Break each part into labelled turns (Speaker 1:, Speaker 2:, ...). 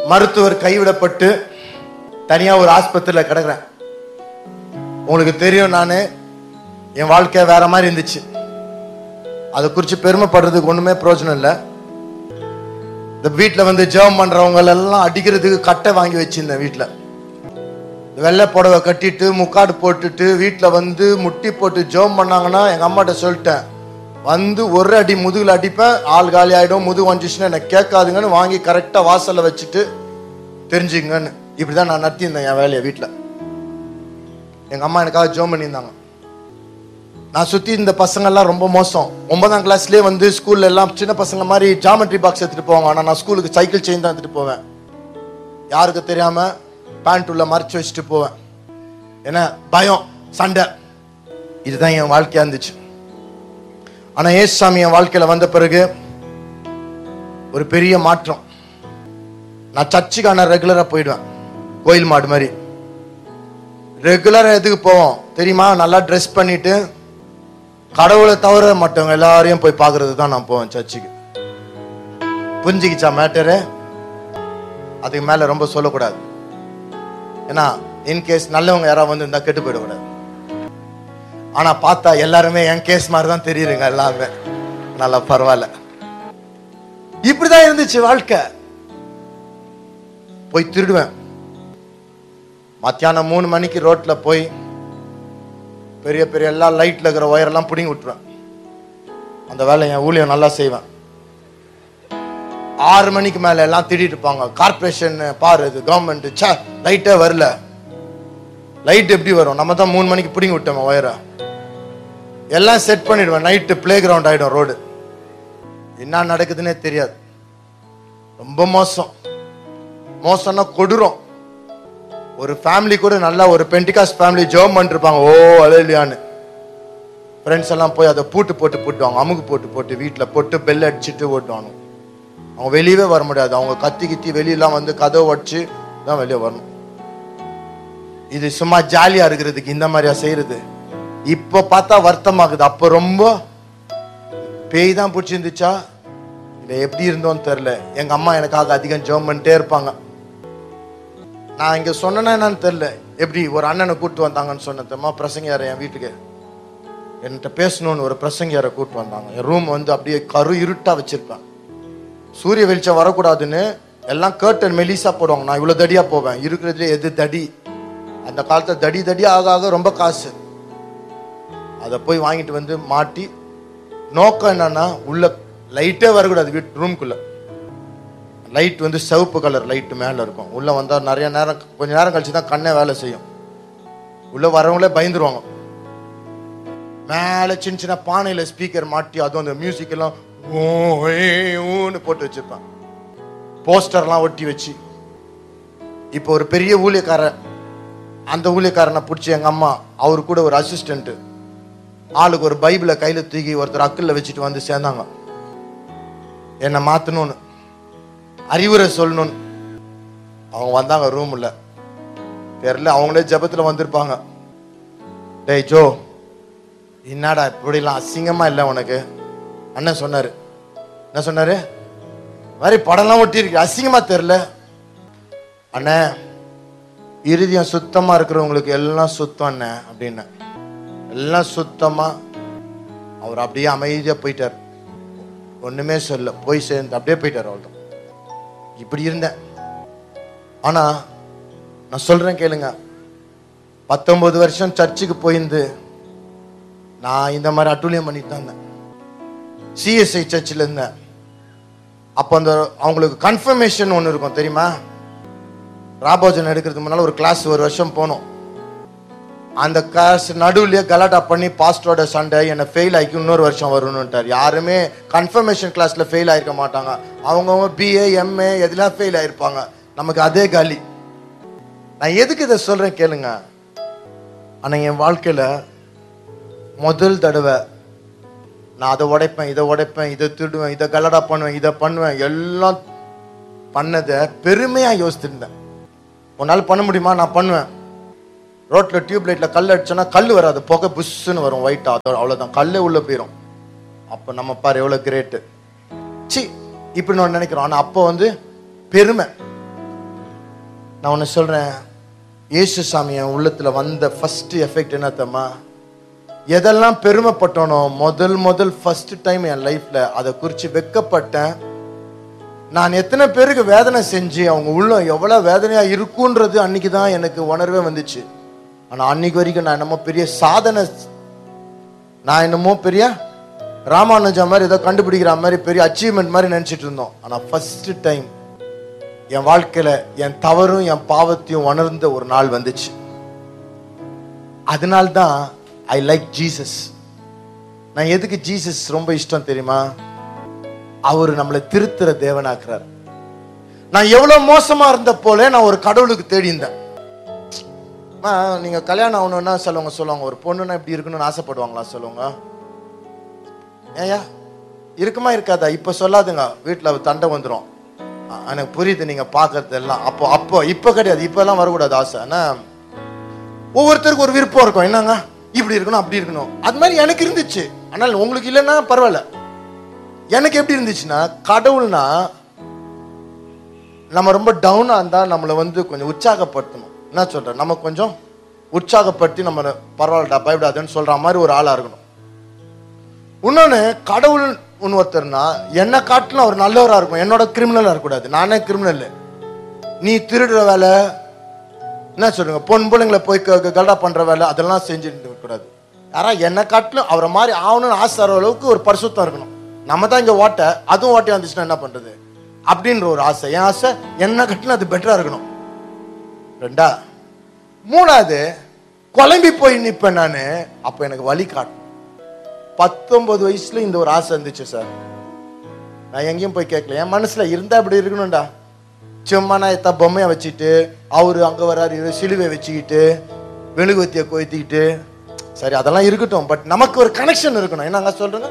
Speaker 1: மருத்துவர் கைவிடப்பட்டு தனியா ஒரு ஆஸ்பத்திரியில கிடக்குறேன் உங்களுக்கு தெரியும் நானு என் வாழ்க்கை வேற மாதிரி இருந்துச்சு அதை குறித்து பெருமைப்படுறதுக்கு ஒண்ணுமே பிரயோஜனம் இல்லை இந்த வீட்டில் வந்து ஜெபம் பண்றவங்க எல்லாம் அடிக்கிறதுக்கு கட்டை வாங்கி வச்சிருந்தேன் வீட்டில் வெள்ளை புடவை கட்டிட்டு முக்காடு போட்டுட்டு வீட்டில் வந்து முட்டி போட்டு ஜெபம் பண்ணாங்கன்னா எங்கள் அம்மாட்ட சொல்லிட்டேன் வந்து ஒரு அடி முதுகில் அடிப்பேன் ஆள் காலி ஆகிடும் முதுகு வந்துச்சுன்னா எனக்கு கேட்காதுங்கன்னு வாங்கி கரெக்டாக வாசலில் வச்சுட்டு தெரிஞ்சுங்கன்னு இப்படி தான் நான் நடத்தியிருந்தேன் என் வேலையை வீட்டில் எங்கள் அம்மா எனக்காக ஜெபம் பண்ணியிருந்தாங்க நான் சுற்றி இந்த பசங்கள்லாம் ரொம்ப மோசம் ஒன்பதாம் கிளாஸ்லேயே வந்து ஸ்கூல்ல எல்லாம் சின்ன பசங்க மாதிரி ஜாமெட்ரி பாக்ஸ் எடுத்துகிட்டு போவாங்க ஆனால் நான் ஸ்கூலுக்கு சைக்கிள் செயின் தான் எடுத்துகிட்டு போவேன் யாருக்கு தெரியாமல் பேண்ட் உள்ள மறைச்சு வச்சுட்டு போவேன் ஏன்னா பயம் சண்டை இதுதான் என் வாழ்க்கையா இருந்துச்சு ஆனா ஏசுசாமி என் வாழ்க்கையில வந்த பிறகு ஒரு பெரிய மாற்றம் நான் சர்ச்சுக்கான ரெகுலரா போயிடுவேன் கோயில் மாடு மாதிரி ரெகுலரா எதுக்கு போவோம் தெரியுமா நல்லா ட்ரெஸ் பண்ணிட்டு கடவுளை தவிர மற்றவங்க எல்லாரையும் போய் பார்க்கறது தான் நான் போவேன் சர்ச்சுக்கு புரிஞ்சுக்கிச்சா மேட்டரு அதுக்கு மேல ரொம்ப சொல்லக்கூடாது ஏன்னா இன்கேஸ் நல்லவங்க யாராவது வந்து இருந்தா கெட்டு போயிடக்கூடாது ஆனா பார்த்தா எல்லாருமே என் கேஸ் மாதிரி தான் தெரியுதுங்க எல்லாமே நல்லா பரவாயில்ல இப்படிதான் இருந்துச்சு வாழ்க்கை போய் திருடுவேன் மத்தியானம் மூணு மணிக்கு ரோட்ல போய் பெரிய பெரிய எல்லா லைட்ல இருக்கிற ஒயரெல்லாம் பிடிங்கி விட்டுருவேன் அந்த வேலை என் ஊழியம் நல்லா செய்வேன் ஆறு மணிக்கு மேல எல்லாம் திட்டிட்டு இருப்பாங்க கார்பரேஷன் பாரு இது கவர்மெண்ட் சே லைட்டே வரல லைட் எப்படி வரும் நம்ம தான் மூணு மணிக்கு பிடிங்கி விட்டோம் ஒயரை எல்லாம் செட் பண்ணிடுவேன் நைட்டு பிளே கிரவுண்ட் ஆயிடும் ரோடு என்ன நடக்குதுன்னே தெரியாது ரொம்ப மோசம் மோசம்னா கொடூரம் ஒரு ஃபேமிலி கூட நல்லா ஒரு பென்டிகாஸ் ஃபேமிலி ஜோம் பண்ணிருப்பாங்க ஓ அலையிலியான்னு ஃப்ரெண்ட்ஸ் எல்லாம் போய் அதை பூட்டு போட்டு போட்டுவாங்க அமுகு போட்டு போட்டு வீட்டில் போட்டு பெல் அடிச்சுட்டு ஓட்டுவாங்க அவங்க வெளியவே வர முடியாது அவங்க கத்தி கித்தி வெளியெல்லாம் வந்து கதவை உடச்சு தான் வெளியே வரணும் இது சும்மா ஜாலியா இருக்கிறதுக்கு இந்த மாதிரியா செய்யறது இப்போ பார்த்தா வருத்தமாகுது அப்போ ரொம்ப பேய் தான் பிடிச்சிருந்துச்சா இல்லை எப்படி இருந்தோன்னு தெரில எங்க அம்மா எனக்காக அதிகம் ஜெபம் பண்ணிட்டே இருப்பாங்க நான் இங்க சொன்னேன்னா என்னன்னு தெரில எப்படி ஒரு அண்ணனை கூட்டு வந்தாங்கன்னு சொன்னதம்மா பிரசங்கியார என் வீட்டுக்கு என்கிட்ட பேசணும்னு ஒரு பிரசங்கியாரை கூட்டு வந்தாங்க என் ரூம் வந்து அப்படியே கரு இருட்டா வச்சிருப்பேன் சூரிய வெளிச்சம் வரக்கூடாதுன்னு எல்லாம் கேர்டன் மெலிசா போடுவாங்க நான் இவ்வளவு தடியா போவேன் இருக்கிறதுல எது தடி அந்த காலத்துல தடி தடி ஆக ஆக ரொம்ப காசு அதை போய் வாங்கிட்டு வந்து மாட்டி நோக்கம் என்னன்னா உள்ள லைட்டே வரக்கூடாது வீட்டு ரூம்குள்ள லைட் வந்து சிவப்பு கலர் லைட் மேல இருக்கும் உள்ள வந்தா நிறைய நேரம் கொஞ்ச நேரம் கழிச்சு தான் கண்ணே வேலை செய்யும் உள்ள வரவங்களே பயந்துருவாங்க மேல சின்ன சின்ன பானையில ஸ்பீக்கர் மாட்டி அதுவும் அந்த மியூசிக் எல்லாம் ஓ ஏ, ஊன்னு போட்டு வச்சிருப்பேன் போஸ்டர்லாம் ஒட்டி வச்சு இப்போ ஒரு பெரிய ஊழியக்காரர் அந்த ஊழியக்காரனை பிடிச்சி எங்க அம்மா அவர் கூட ஒரு அசிஸ்டன்ட் ஆளுக்கு ஒரு பைபிளை கையில தூக்கி ஒருத்தர் அக்கல்ல வச்சுட்டு வந்து சேர்ந்தாங்க என்னை மாத்தணும்னு அறிவுரை சொல்லணும்னு அவங்க வந்தாங்க ரூம்ல தெரியல அவங்களே ஜெபத்துல வந்திருப்பாங்க டேய் ஜோ என்னடா இப்படிலாம் அசிங்கமா இல்லை உனக்கு அண்ணன் சொன்னாரு என்ன சொன்னாரு இந்த மாதிரி படம்லாம் ஒட்டி இருக்கு அசிங்கமா தெரியல அண்ணே இருதயம் சுத்தமா இருக்கிறவங்களுக்கு எல்லாம் சுத்தம் அண்ணே அப்படின்னு எல்லாம் சுத்தமா அவர் அப்படியே அமைதியா போயிட்டார் ஒண்ணுமே சொல்ல போய் சேர்ந்து அப்படியே போயிட்டார் அவ்வளோதான் இப்படி இருந்தேன் ஆனா நான் சொல்றேன் கேளுங்க பத்தொன்பது வருஷம் சர்ச்சுக்கு போயிருந்து நான் இந்த மாதிரி அட்டூழியம் பண்ணிட்டு தான் இருந்தேன் சிஎஸ்ஐ சர்ச்சில் இருந்தேன் அப்போ அந்த அவங்களுக்கு கன்ஃபர்மேஷன் ஒன்று இருக்கும் தெரியுமா ராபோஜன் எடுக்கிறதுக்கு முன்னால் ஒரு கிளாஸ் ஒரு வருஷம் போனோம் அந்த கிளாஸ் நடுவுலயே கலாட்டா பண்ணி பாஸ்டரோட சண்டை என்னை ஃபெயில் ஆகி இன்னொரு வருஷம் வரணுன்ட்டார் யாருமே கன்ஃபர்மேஷன் கிளாஸ்ல ஃபெயில் ஆயிருக்க மாட்டாங்க அவங்கவுங்க பிஏ எம்ஏ எதெல்லாம் ஃபெயில் ஆயிருப்பாங்க நமக்கு அதே காலி நான் எதுக்கு இதை சொல்றேன் கேளுங்க ஆனா என் வாழ்க்கையில முதல் தடவை நான் அதை உடைப்பேன் இதை உடைப்பேன் இதை திருடுவேன் இதை கலடா பண்ணுவேன் இதை பண்ணுவேன் எல்லாம் பண்ணதை பெருமையா யோசிச்சிருந்தேன் உன்னால பண்ண முடியுமா நான் பண்ணுவேன் ரோட்ல டியூப் லைட்ல கல் அடிச்சோன்னா கல் வராது புகை புஷ்ஷுன்னு வரும் ஒயிட்டா அதோட அவ்வளவுதான் கல்லே உள்ள போயிடும் அப்ப நம்ம பாரு எவ்வளவு கிரேட்டு சி இப்படி நான் நினைக்கிறோம் ஆனா அப்போ வந்து பெருமை நான் ஒன்று சொல்கிறேன் இயேசு சாமி என் உள்ளத்தில் வந்த ஃபர்ஸ்ட் எஃபெக்ட் என்ன தெரியுமா எதெல்லாம் பெருமைப்பட்டனோ முதல் முதல் ஃபர்ஸ்ட் டைம் என் லைஃப்பில் அதை குறித்து வெக்கப்பட்டேன் நான் எத்தனை பேருக்கு வேதனை செஞ்சு அவங்க உள்ளம் எவ்வளோ வேதனையாக இருக்குன்றது அன்னைக்கு தான் எனக்கு உணர்வே வந்துச்சு ஆனால் அன்னைக்கு வரைக்கும் நான் என்னமோ பெரிய சாதனை நான் என்னமோ பெரிய ராமானுஜா மாதிரி ஏதோ கண்டுபிடிக்கிற மாதிரி பெரிய அச்சீவ்மெண்ட் மாதிரி நினச்சிட்டு இருந்தோம் ஆனால் ஃபர்ஸ்ட் டைம் என் வாழ்க்கையில் என் தவறும் என் பாவத்தையும் உணர்ந்த ஒரு நாள் வந்துச்சு அதனால்தான் ஐ லைக் ஜீசஸ் நான் எதுக்கு ஜீசஸ் ரொம்ப இஷ்டம் தெரியுமா அவர் நம்மளை திருத்துற தேவனாக்குறார் நான் எவ்வளவு மோசமா இருந்த போல நான் ஒரு கடவுளுக்கு தேடி இருந்தேன் அம்மா, நீங்க கல்யாணம் ஆகணும்னா சொல்லுவாங்க சொல்லுவாங்க ஒரு பொண்ணுன்னா இப்படி இருக்கணும்னு ஆசைப்படுவாங்களா சொல்லுவாங்க ஏயா இருக்குமா இருக்காதா இப்ப சொல்லாதுங்க வீட்டுல தண்டை வந்துடும் எனக்கு புரியுது நீங்க பாக்குறது எல்லாம் அப்போ அப்போ இப்ப கிடையாது இப்ப எல்லாம் வரக்கூடாது ஆசை ஆனா ஒவ்வொருத்தருக்கும் ஒரு விருப்பம் இருக்கும் என்னங்க இப்படி இருக்கணும் அப்படி இருக்கணும் அது மாதிரி எனக்கு இருந்துச்சு ஆனால் உங்களுக்கு இல்லைன்னா பரவாயில்ல எனக்கு எப்படி இருந்துச்சுன்னா கடவுள்னா நம்ம ரொம்ப டவுனா இருந்தா நம்மளை வந்து கொஞ்சம் உற்சாகப்படுத்தணும் என்ன சொல்றேன் நம்ம கொஞ்சம் உற்சாகப்படுத்தி நம்ம பரவாயில்லடா பயப்படாதுன்னு சொல்ற மாதிரி ஒரு ஆளா இருக்கணும் இன்னொன்னு கடவுள் ஒருத்தர்னா என்னை காட்டிலும் அவர் நல்லவரா இருக்கும் என்னோட கிரிமினலா இருக்கக்கூடாது நானே கிரிமினல் நீ திருடுற வேலை என்ன சொல்லுங்க பொன் பிள்ளைங்களை போய் க- க- கல்டா பண்ற வேலை அதெல்லாம் செஞ்சுட்டு கூடாது யாரா என்னை காட்டிலும் அவரை மாதிரி ஆகணும்னு ஆசை வர அளவுக்கு ஒரு பரிசுத்தம் இருக்கணும் நம்ம தான் இங்க ஓட்ட அதுவும் ஓட்டை வந்துச்சுன்னா என்ன பண்றது அப்படின்ற ஒரு ஆசை என் ஆசை என்ன கட்டிலும் அது பெட்டரா இருக்கணும் ரெண்டா மூணாவது குழம்பி போய் நிப்பேன் நான் அப்ப எனக்கு வழி காட்டும் பத்தொன்பது வயசுல இந்த ஒரு ஆசை இருந்துச்சு சார் நான் எங்கேயும் போய் கேட்கல என் மனசுல இருந்தா இப்படி இருக்கணும்டா சும்மா நான் எத்தா பொம்மையை வச்சுட்டு அவரு அங்க வராரு இவரு சிலுவை வச்சுக்கிட்டு மெழுகுவத்தியை கொய்த்திக்கிட்டு சரி அதெல்லாம் இருக்கட்டும் பட் நமக்கு ஒரு கனெக்ஷன் இருக்கணும் என்னங்க சொல்றேங்க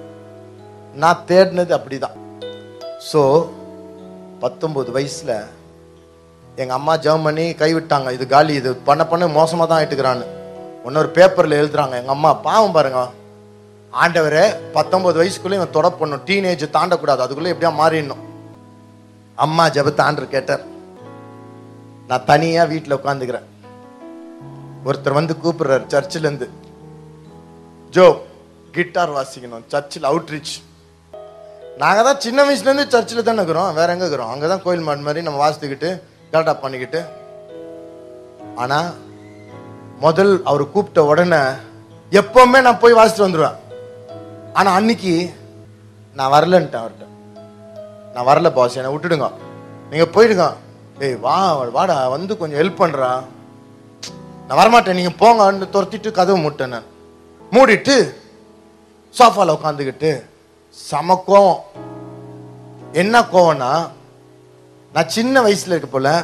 Speaker 1: நான் தேடினது அப்படிதான் ஸோ பத்தொன்பது வயசுல எங்க அம்மா ஜெபம் பண்ணி கைவிட்டாங்க இது காலி இது பண்ண பண்ண மோசமா தான் ஆயிட்டுக்கிறான்னு இன்னொரு பேப்பர்ல எழுதுறாங்க எங்க அம்மா பாவம் பாருங்க ஆண்டவரே பத்தொன்பது வயசுக்குள்ள இவன் தொட பண்ணும் டீனேஜ் தாண்டக்கூடாது அதுக்குள்ள எப்படியா மாறிடணும் அம்மா ஜெபத்தை ஆண்டர் கேட்டார் நான் தனியா வீட்டில் உட்காந்துக்கிறேன் ஒருத்தர் வந்து கூப்பிடுறாரு சர்ச்சில் இருந்து ஜோ கிட்டார் வாசிக்கணும் சர்ச்சில் அவுட்ரீச் நாங்கள் தான் சின்ன வயசுலேருந்து சர்ச்சில் தானே இருக்கிறோம் வேற எங்கே இருக்கிறோம் அங்கே தான் கோயில் மாடு மாதிரி நம்ம வாசித்துக்கிட்டு கரெக்டாக பண்ணிக்கிட்டு ஆனால் முதல் அவர் கூப்பிட்ட உடனே எப்பவுமே நான் போய் வாசிட்டு வந்துடுவேன் ஆனால் அன்னைக்கு நான் வரலன்ட்டேன் அவர்கிட்ட நான் வரல பாஸ் என்னை விட்டுடுங்க நீங்க போயிடுங்க ஏய் வா வாடா வந்து கொஞ்சம் ஹெல்ப் பண்றா நான் வரமாட்டேன் நீங்க போங்கன்னு துரத்திட்டு கதவு மூட்டேன் நான் மூடிட்டு சோஃபால உட்காந்துக்கிட்டு செம கோவம் என்ன கோவம்னா நான் சின்ன வயசுல இருக்க போல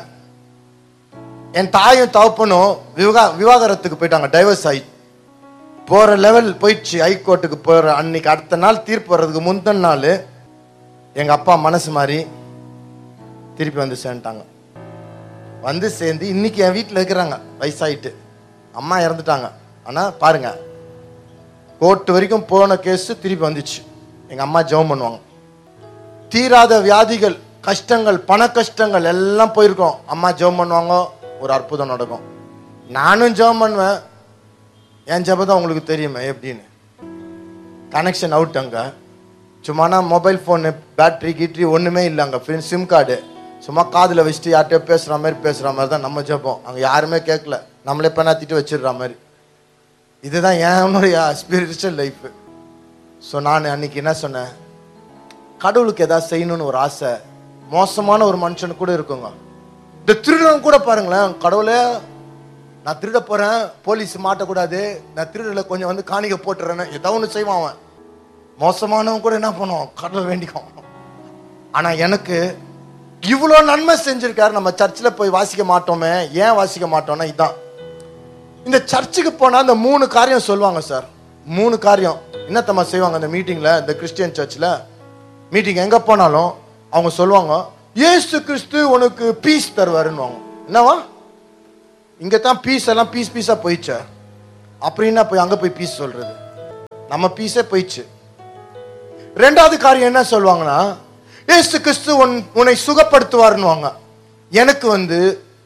Speaker 1: என் தாயும் தகப்பனும் விவகா விவாகரத்துக்கு போயிட்டாங்க டைவர்ஸ் ஆகி போற லெவல் போயிடுச்சு ஹைகோர்ட்டுக்கு போற அன்னைக்கு அடுத்த நாள் தீர்ப்பு வர்றதுக்கு முந்தின நாள் எங்க அப்பா மனசு மாறி திருப்பி வந்து சேர்ந்துட்டாங்க வந்து சேர்ந்து இன்னைக்கு என் வீட்டில் இருக்கிறாங்க வயசாயிட்டு அம்மா இறந்துட்டாங்க ஆனா பாருங்க கோர்ட்டு வரைக்கும் போன கேஸ் திருப்பி வந்துச்சு எங்க அம்மா ஜெபம் பண்ணுவாங்க தீராத வியாதிகள் கஷ்டங்கள் பண கஷ்டங்கள் எல்லாம் போயிருக்கோம் அம்மா ஜெபம் பண்ணுவாங்க ஒரு அற்புதம் நடக்கும் நானும் ஜெபம் பண்ணுவேன் என் ஜெபம் தான் உங்களுக்கு தெரியுமே எப்படின்னு கனெக்ஷன் அவுட் அங்க சும்மானா மொபைல் ஃபோனு பேட்டரி கீட்ரி ஒன்றுமே இல்லை அங்கே சிம் கார்டு சும்மா காதில் வச்சுட்டு யார்கிட்டயோ பேசுகிற மாதிரி பேசுகிற மாதிரி தான் நம்ம ஜெபம் அங்கே யாருமே கேட்கல நம்மளே பெண்ணாத்திட்டு வச்சிடுற மாதிரி இதுதான் என்னுடைய ஸ்பிரிச்சுவல் லைஃப் ஸோ நான் அன்னைக்கு என்ன சொன்னேன் கடவுளுக்கு ஏதாவது செய்யணும்னு ஒரு ஆசை மோசமான ஒரு மனுஷனுக்கு கூட இருக்குங்க இந்த திருடன் கூட பாருங்களேன் கடவுளே நான் திருட போறேன் போலீஸ் மாட்டக்கூடாது நான் திருடல கொஞ்சம் வந்து காணிக்க போட்டுறேன்னு ஏதோ ஒன்று செய்வான் அவன் மோசமானவன் கூட என்ன பண்ணுவான் கடவுள் வேண்டிக்கும் ஆனா எனக்கு இவ்வளோ நன்மை செஞ்சிருக்காரு நம்ம சர்ச்சில் போய் வாசிக்க மாட்டோமே ஏன் வாசிக்க மாட்டோம்னா இதான் இந்த சர்ச்சுக்கு போனா இந்த மூணு காரியம் சொல்லுவாங்க சார் மூணு காரியம் என்னத்தம்மா செய்வாங்க இந்த மீட்டிங்ல இந்த கிறிஸ்டியன் சர்ச்சில் மீட்டிங் எங்க போனாலும் அவங்க சொல்லுவாங்க இயேசு கிறிஸ்து உனக்கு பீஸ் தருவாருன்னுவாங்க என்னவா இங்க தான் பீஸ் எல்லாம் பீஸ் பீஸா போயிடுச்சு அப்புறம் என்ன போய் அங்க போய் பீஸ் சொல்றது நம்ம பீஸே போயிடுச்சு ரெண்டாவது காரியம் என்ன சொல்லுவாங்கன்னா இயேசு கிறிஸ்து உன் உன்னை சுகப்படுத்துவாருன்னுவாங்க எனக்கு வந்து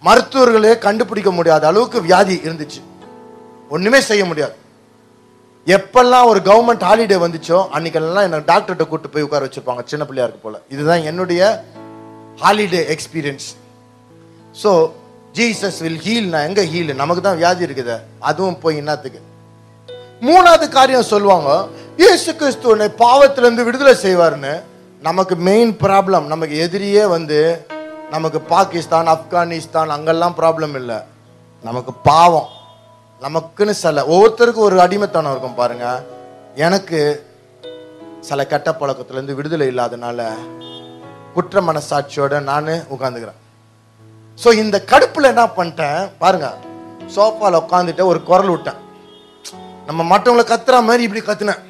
Speaker 1: மருத்துவர்களே கண்டுபிடிக்க முடியாத அளவுக்கு வியாதி இருந்துச்சு ஒண்ணுமே செய்ய முடியாது எப்பெல்லாம் ஒரு கவர்மெண்ட் ஹாலிடே வந்துச்சோ அன்னைக்கெல்லாம் என்ன டாக்டர்கிட்ட கூட்டு போய் உட்கார வச்சிருப்பாங்க சின்ன பிள்ளையா இருக்கு போல இதுதான் என்னுடைய holiday experience so Jesus will heal நான் எங்க ஹீல் நமக்கு தான் வியாதி இருக்குது அதுவும் போய் என்னத்துக்கு மூணாவது காரியம் சொல்லுவாங்க இயேசு கிறிஸ்து உன்னை பாவத்திலிருந்து விடுதலை செய்வார்னு நமக்கு மெயின் ப்ராப்ளம் நமக்கு எதிரியே வந்து நமக்கு பாகிஸ்தான் ஆப்கானிஸ்தான் அங்கெல்லாம் ப்ராப்ளம் இல்லை நமக்கு பாவம் நமக்குன்னு சில ஒவ்வொருத்தருக்கும் ஒரு அடிமைத்தனம் இருக்கும் பாருங்க எனக்கு சில கெட்ட பழக்கத்திலேருந்து விடுதலை இல்லாதனால குற்ற மனசாட்சியோட நான் உட்காந்துக்கிறேன் ஸோ இந்த கடுப்புல என்ன பண்ணிட்டேன் பாருங்க சோஃபால உட்காந்துட்டு ஒரு குரல் விட்டேன் நம்ம மற்றவங்களை கத்துற மாதிரி இப்படி கத்துனேன்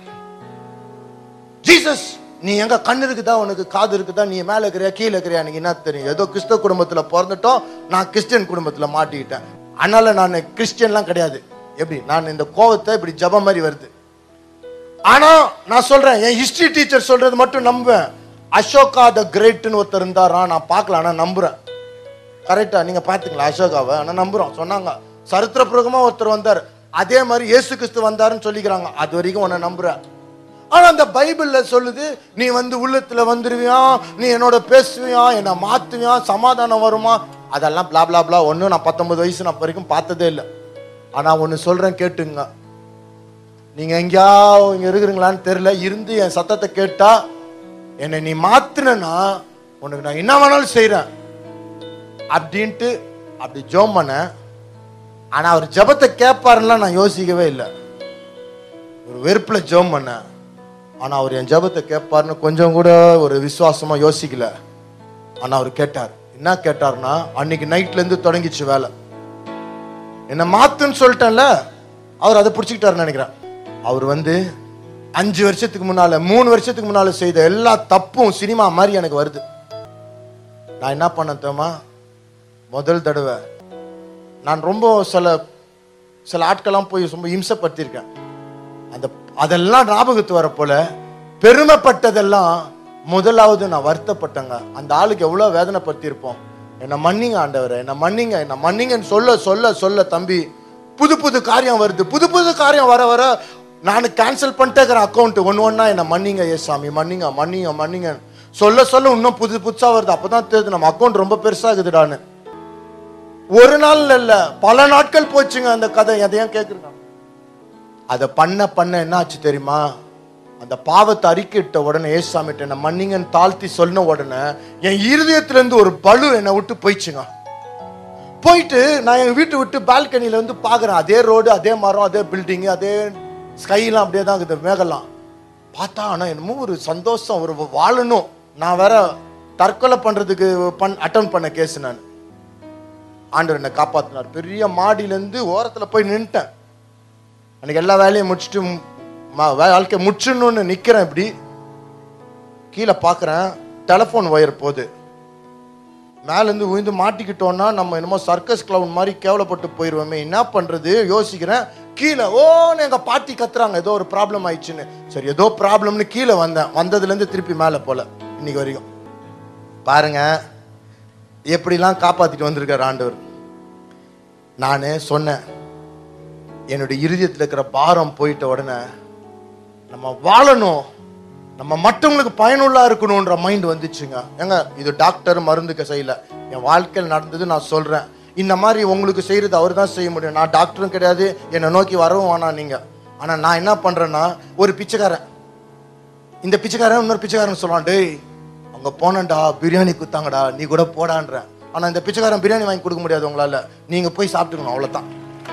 Speaker 1: ஜீசஸ் நீ எங்க கண்ணு இருக்குதா உனக்கு காது இருக்குதா நீ மேல இருக்கிறியா கீழே இருக்கிறியா எனக்கு என்ன தெரியும் ஏதோ கிறிஸ்தவ குடும்பத்துல பிறந்துட்டோம் நான் கிறிஸ்டியன் குடும்பத்துல மாட்டிக்கிட்டேன் அதனால நான் கிறிஸ்டியன்லாம் கிடையாது எப்படி நான் இந்த கோவத்தை இப்படி ஜபம் மாதிரி வருது ஆனா நான் சொல்றேன் என் ஹிஸ்டரி டீச்சர் சொல்றது மட்டும் நம்புவேன் அசோகா த கிரேட்னு ஒருத்தர் இருந்தாரா நான் பார்க்கல ஆனா நம்புறேன் கரெக்டா நீங்க பாத்துங்களா அசோகாவை ஆனா நம்புறோம் சொன்னாங்க சரித்திர பிரகமா ஒருத்தர் வந்தார் அதே மாதிரி இயேசு கிறிஸ்து வந்தாருன்னு சொல்லிக்கிறாங்க அது வரைக்கும் உன்னை நம்புறேன் ஆனா அந்த பைபிள்ல சொல்லுது நீ வந்து உள்ளத்துல வந்துருவியா நீ என்னோட பேசுவியா என்னை மாத்துவியா சமாதானம் வருமா அதெல்லாம் பிளா பிளா பிளா ஒன்றும் நான் பத்தொன்பது வயசு நான் வரைக்கும் பார்த்ததே இல்லை ஆனா ஒன்னு சொல்றேன் கேட்டுங்க நீங்க எங்கேயா இங்க இருக்கிறீங்களான்னு தெரியல இருந்து என் சத்தத்தை கேட்டா என்னை நீ மாத்துனா உனக்கு நான் என்ன வேணாலும் செய்றேன் அப்படின்ட்டு அப்படி ஜோம் பண்ணேன் ஆனா அவர் ஜெபத்தை கேட்பாருலாம் நான் யோசிக்கவே இல்லை ஒரு வெறுப்புல ஜெபம் பண்ணேன் ஆனா அவர் என் ஜெபத்தை கேட்பாருன்னு கொஞ்சம் கூட ஒரு விசுவாசமா யோசிக்கல ஆனா அவர் கேட்டார் என்ன கேட்டார்னா அன்னைக்கு நைட்ல இருந்து தொடங்கிச்சு வேலை என்ன மாத்துன்னு சொல்லிட்டேன்ல அவர் அதை பிடிச்சிக்கிட்டாருன்னு நினைக்கிறேன் அவர் வந்து அஞ்சு வருஷத்துக்கு முன்னால மூணு வருஷத்துக்கு முன்னால செய்த எல்லா தப்பும் சினிமா மாதிரி எனக்கு வருது நான் என்ன பண்ண தெரியுமா முதல் தடவை நான் ரொம்ப சில சில ஆட்கள்லாம் போய் ரொம்ப இம்சப்படுத்தியிருக்கேன் அந்த அதெல்லாம் ஞாபகத்து வர போல பெருமைப்பட்டதெல்லாம் முதலாவது நான் வருத்தப்பட்டேங்க அந்த ஆளுக்கு எவ்வளவு வேதனைப்படுத்தியிருப்போம் என்ன மன்னிங்க ஆண்டவரே என்ன மன்னிங்க என்ன மன்னிங்கன்னு சொல்ல சொல்ல சொல்ல தம்பி புது புது காரியம் வருது புது புது காரியம் வர வர நான் கேன்சல் பண்ணிட்டே இருக்கிறேன் அக்கௌண்ட் ஒன்று ஒன்றா என்ன மன்னிங்க ஏ சாமி மன்னிங்க மன்னிங்க மன்னிங்க சொல்ல சொல்ல இன்னும் புது புதுசா வருது அப்பதான் தெரியுது நம்ம அக்கௌண்ட் ரொம்ப பெருசாகுதுடான்னு ஒரு நாள் இல்ல பல நாட்கள் போச்சுங்க அந்த கதை எதையும் கேக்குறேன் அதை பண்ண பண்ண என்ன ஆச்சு தெரியுமா அந்த பாவத்தை அறிக்கிட்ட உடனே ஏசாமிட்ட என்ன மன்னிங்கன்னு தாழ்த்தி சொன்ன உடனே என் இருதயத்துல இருந்து ஒரு பலு என்னை விட்டு போயிடுச்சுங்க போயிட்டு நான் எங்க வீட்டை விட்டு பால்கனில வந்து பாக்குறேன் அதே ரோடு அதே மரம் அதே பில்டிங் அதே ஸ்கைலாம் அப்படியே தான் இருக்குது மேகலாம் பார்த்தா ஆனா என்னமோ ஒரு சந்தோஷம் ஒரு வாழணும் நான் வேற தற்கொலை பண்றதுக்கு பண் அட்டன் பண்ண கேஸ் நான் ஆண்டவர் என்னை காப்பாத்தினார் பெரிய மாடியில இருந்து ஓரத்துல போய் நின்ட்டேன் அன்னைக்கு எல்லா வேலையும் முடிச்சுட்டு ம், ம- வாழ்க்கை முடிச்சிடணும்னு நிக்கிறேன் இப்படி கீழே பார்க்கறேன் டெலிஃபோன் ஒயர் போகுது மேலேருந்து விழுந்து மாட்டிக்கிட்டோம்னா நம்ம என்னமோ சர்க்கஸ் கிளவுன் மாதிரி கேவலப்பட்டு போயிடுவோமே என்ன பண்றது யோசிக்கிறேன் கீழே ஓன்னு எங்க பாட்டி கத்துறாங்க ஏதோ ஒரு ப்ராப்ளம் ஆயிடுச்சுன்னு சரி ஏதோ ப்ராப்ளம்னு கீழே வந்தேன் வந்ததுலேருந்து திருப்பி மேலே போல இன்னைக்கு வரைக்கும் பாருங்க எப்படிலாம் காப்பாத்திட்டு வந்திருக்கார் ஆண்டவர் நான் சொன்னேன் என்னுடைய இருதயத்தில் இருக்கிற பாரம் போயிட்ட உடனே நம்ம வாழணும் நம்ம மற்றவங்களுக்கு பயனுள்ளா இருக்கணும்ன்ற மைண்ட் வந்துச்சுங்க ஏங்க இது டாக்டர் மருந்துக்கு செய்யல என் வாழ்க்கையில் நடந்தது நான் சொல்றேன் இந்த மாதிரி உங்களுக்கு செய்யறது அவர் தான் செய்ய முடியும் நான் டாக்டரும் கிடையாது என்னை நோக்கி வரவும் வேணாம் நீங்க ஆனா நான் என்ன பண்றேன்னா ஒரு பிச்சைக்காரன் இந்த பிச்சைக்காரன் இன்னொரு பிச்சைக்காரன் சொல்லுவான் டேய் அங்க போனேன்டா பிரியாணி குத்தாங்கடா நீ கூட போடான்றேன் ஆனா இந்த பிச்சைக்காரன் பிரியாணி வாங்கி கொடுக்க முடியாது உங்களால நீங்க போய் சாப்பிட்டுக்கணும் அவ்வளவுதான்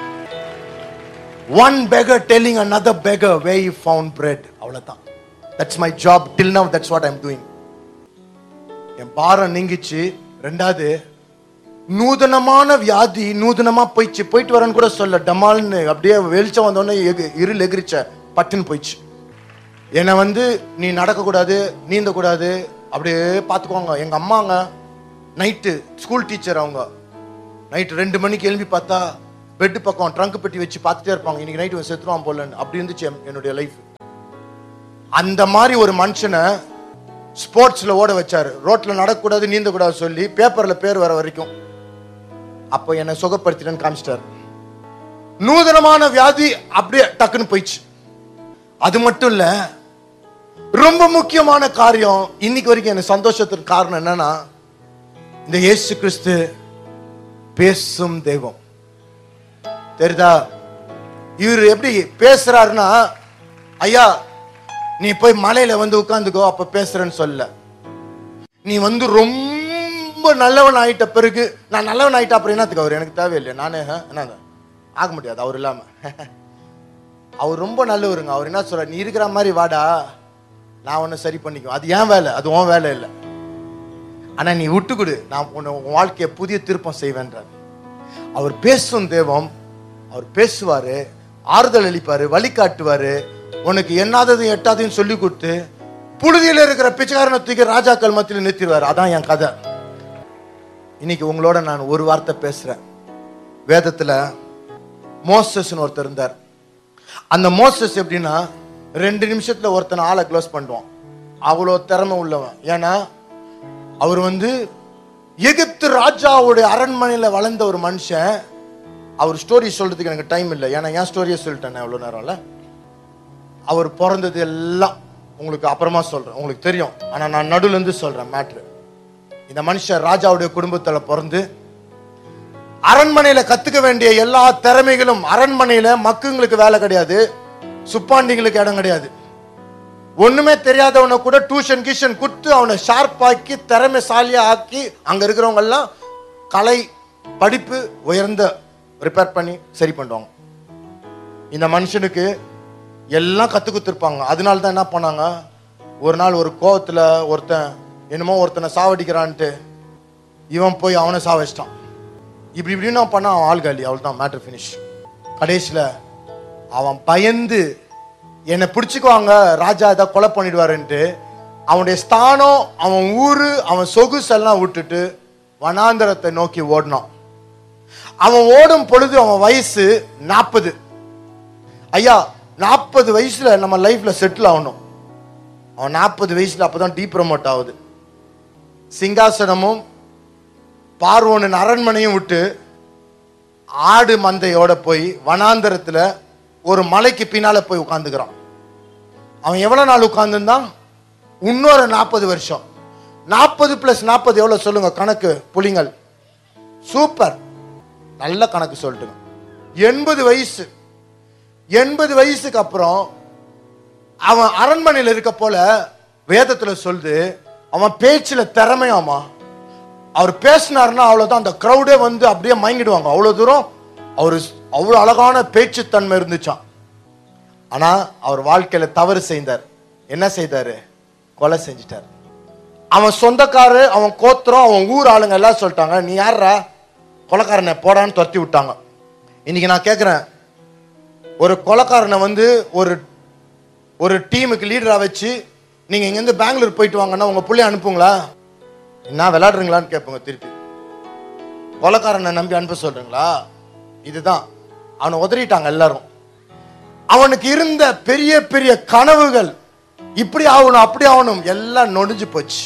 Speaker 1: one beggar telling another beggar where he found bread அவ்வளவுதான் that's my job till now that's what I'm doing என் பாரம் நீங்கிச்சு ரெண்டாவது நூதனமான வியாதி நூதனமா போயிடுச்சு போயிட்டு வரேன்னு கூட சொல்ல டமால்னு அப்படியே வெளிச்சம் வந்தோடனே எகு- இருள் எகிரிச்ச பட்டுன்னு போயிடுச்சு என்னை வந்து நீ நடக்கக்கூடாது நீந்தக்கூடாது அப்படியே பார்த்துக்கோங்க எங்க அம்மாங்க நைட்டு ஸ்கூல் டீச்சர் அவங்க நைட்டு ரெண்டு மணிக்கு எழும்பி பார்த்தா பெட் பக்கம் ட்ரங்க் பெட்டி வச்சு பார்த்துட்டே இருப்பாங்க இன்னைக்கு நைட்டு செத்துருவான் போலன்னு அப்படி இருந்துச்சு என்- என்னுடைய லைஃப் அந்த மாதிரி ஒரு மனுஷனை ஸ்போர்ட்ஸ்ல ஓட வச்சாரு ரோட்ல நடக்கக்கூடாது நீந்தக்கூடாது சொல்லி பேப்பர்ல பேர் வர வரைக்கும் அப்போ என்னை சுகப்படுத்திட்டேன்னு காமிச்சிட்டாரு நூதனமான வியாதி அப்படியே டக்குன்னு போயிடுச்சு அது மட்டும் இல்ல ரொம்ப முக்கியமான காரியம் இன்னைக்கு வரைக்கும் எனக்கு சந்தோஷத்துக்கு காரணம் என்னன்னா இந்த இயேசு கிறிஸ்து பேசும் தெய்வம் தெரியுதா இவர் எப்படி பேசுறாருன்னா ஐயா நீ போய் மலையில வந்து உட்காந்துக்கோ அப்ப பேசுறேன்னு சொல்ல நீ வந்து ரொம்ப நல்லவன் ஆயிட்ட பிறகு நான் நல்லவன் ஆயிட்டா அப்புறம் என்னத்துக்கு அவர் எனக்கு தேவையில்லை நானே ஆ, என்னங்க ஆக முடியாது அவர் இல்லாம அவர் ரொம்ப நல்லவருங்க அவர் என்ன சொல்ற நீ இருக்கிற மாதிரி வாடா நான் உன்னை சரி பண்ணிக்குவேன் அது ஏன் வேலை அது உன் வேலை இல்லை ஆனா நீ விட்டு கொடு நான் உன்னை உன் வாழ்க்கையை புதிய திருப்பம் செய்வேன்றார் அவர் பேசும் தெய்வம் அவர் பேசுவாரு ஆறுதல் அளிப்பாரு வழிகாட்டுவாரு உனக்கு என்னாதது எட்டாதையும் சொல்லி கொடுத்து புழுதியில் இருக்கிற பிச்சைக்காரனை தூக்கி ராஜாக்கள் மத்தியில் நிறுத்திடுவார் அதான் என் கதை இன்னைக்கு உங்களோட நான் ஒரு வார்த்தை பேசுறேன் வேதத்துல மோசஸ்னு ஒருத்தர் இருந்தார் அந்த மோசஸ் எப்படின்னா ரெண்டு நிமிஷத்துல ஒருத்தனை ஆளை க்ளோஸ் பண்ணுவான் அவ்வளோ திறமை உள்ளவன் ஏன்னா அவர் வந்து எகிப்து ராஜாவுடைய அரண்மனையில வளர்ந்த ஒரு மனுஷன் அவர் ஸ்டோரி சொல்றதுக்கு எனக்கு டைம் இல்லை ஏன்னா என் ஸ்டோரியை சொல்லிட்டேன் எவ்வளோ நேரம்ல அவர் பிறந்தது எல்லாம் உங்களுக்கு அப்புறமா சொல்றேன் உங்களுக்கு தெரியும் ஆனா நான் நடுவுல இருந்து சொல்றேன் மேட்ரு இந்த மனுஷன் ராஜாவுடைய குடும்பத்துல பிறந்து அரண்மனையில கத்துக்க வேண்டிய எல்லா திறமைகளும் அரண்மனையில மக்குங்களுக்கு வேலை கிடையாது சுப்பாண்டிங்களுக்கு இடம் கிடையாது ஒண்ணுமே தெரியாதவனை கூட டியூஷன் கியூஷன் கொடுத்து அவனை ஷார்ப்பாக்கி திறமைசாலியா ஆக்கி அங்க இருக்கிறவங்க எல்லாம் கலை படிப்பு உயர்ந்த ரிப்பேர் பண்ணி சரி பண்ணுவாங்க இந்த மனுஷனுக்கு எல்லாம் கத்து கொடுத்துருப்பாங்க அதனால தான் என்ன பண்ணாங்க ஒரு நாள் ஒரு கோவத்துல ஒருத்தன் என்னமோ ஒருத்தனை சாவடிக்கிறான்ட்டு இவன் போய் அவனை சாவச்சிட்டான் இப்படி இப்படின்னு அவன் பண்ணான் அவன் ஆள் காலி அவள் தான் மேட்ரு ஃபினிஷ் கடைசியில் அவன் பயந்து என்னை பிடிச்சிக்குவாங்க ராஜா ஏதாவது கொலை பண்ணிடுவாருன்ட்டு அவனுடைய ஸ்தானம் அவன் ஊரு அவன் சொகுசெல்லாம் விட்டுட்டு வனாந்தரத்தை நோக்கி ஓடினான் அவன் ஓடும் பொழுது அவன் வயசு நாற்பது ஐயா நாற்பது வயசுல நம்ம லைஃப்ல செட்டில் ஆகணும் அவன் நாற்பது வயசுல அப்பதான் டீ ப்ரமோட் ஆகுது சிங்காசனமும் பார்வோனின் அரண்மனையும் விட்டு ஆடு மந்தையோட போய் வனாந்தரத்துல ஒரு மலைக்கு பின்னால போய் உட்கார்ந்துக்கிறான் அவன் எவ்வளவு நாள் உட்கார்ந்துருந்தான் இன்னொரு நாற்பது வருஷம் நாற்பது பிளஸ் நாற்பது எவ்வளவு சொல்லுங்க கணக்கு புலிங்கள் சூப்பர் நல்ல கணக்கு சொல்லிட்டுங்க எண்பது வயசு எண்பது வயசுக்கு அப்புறம் அவன் அரண்மனையில் இருக்க போல வேதத்துல சொல்லுது அவன் பேச்சுல திறமையாமா அவர் பேசினாருன்னா அவ்வளவுதான் அந்த க்ரௌடே வந்து அப்படியே மயங்கிடுவாங்க அவ்வளவு தூரம் அவர் அவ்வளவு அழகான பேச்சுத்தன்மை இருந்துச்சான் ஆனா அவர் வாழ்க்கையில தவறு செய்தார் என்ன செய்தாரு கொலை செஞ்சிட்டார் அவன் சொந்தக்காரு அவன் கோத்திரம் அவன் ஊர் ஆளுங்க எல்லாம் சொல்லிட்டாங்க நீ யாரா கொலைக்காரனை போடான்னு துரத்தி விட்டாங்க இன்னைக்கு நான் கேட்குறேன் ஒரு கொலைக்காரனை வந்து ஒரு ஒரு டீமுக்கு லீடரா வச்சு நீங்க இங்கேருந்து பெங்களூர் போயிட்டு வாங்கன்னா உங்க புள்ளைய அனுப்புங்களா என்ன விளையாடுறீங்களான்னு கேட்போங்க திருப்பி கொலைக்காரனை நம்பி அனுப்ப சொல்றீங்களா இதுதான் அவனை உதறிட்டாங்க எல்லாரும் அவனுக்கு இருந்த பெரிய பெரிய கனவுகள் இப்படி ஆகணும் அப்படி ஆகணும் எல்லாம் நொடிஞ்சு போச்சு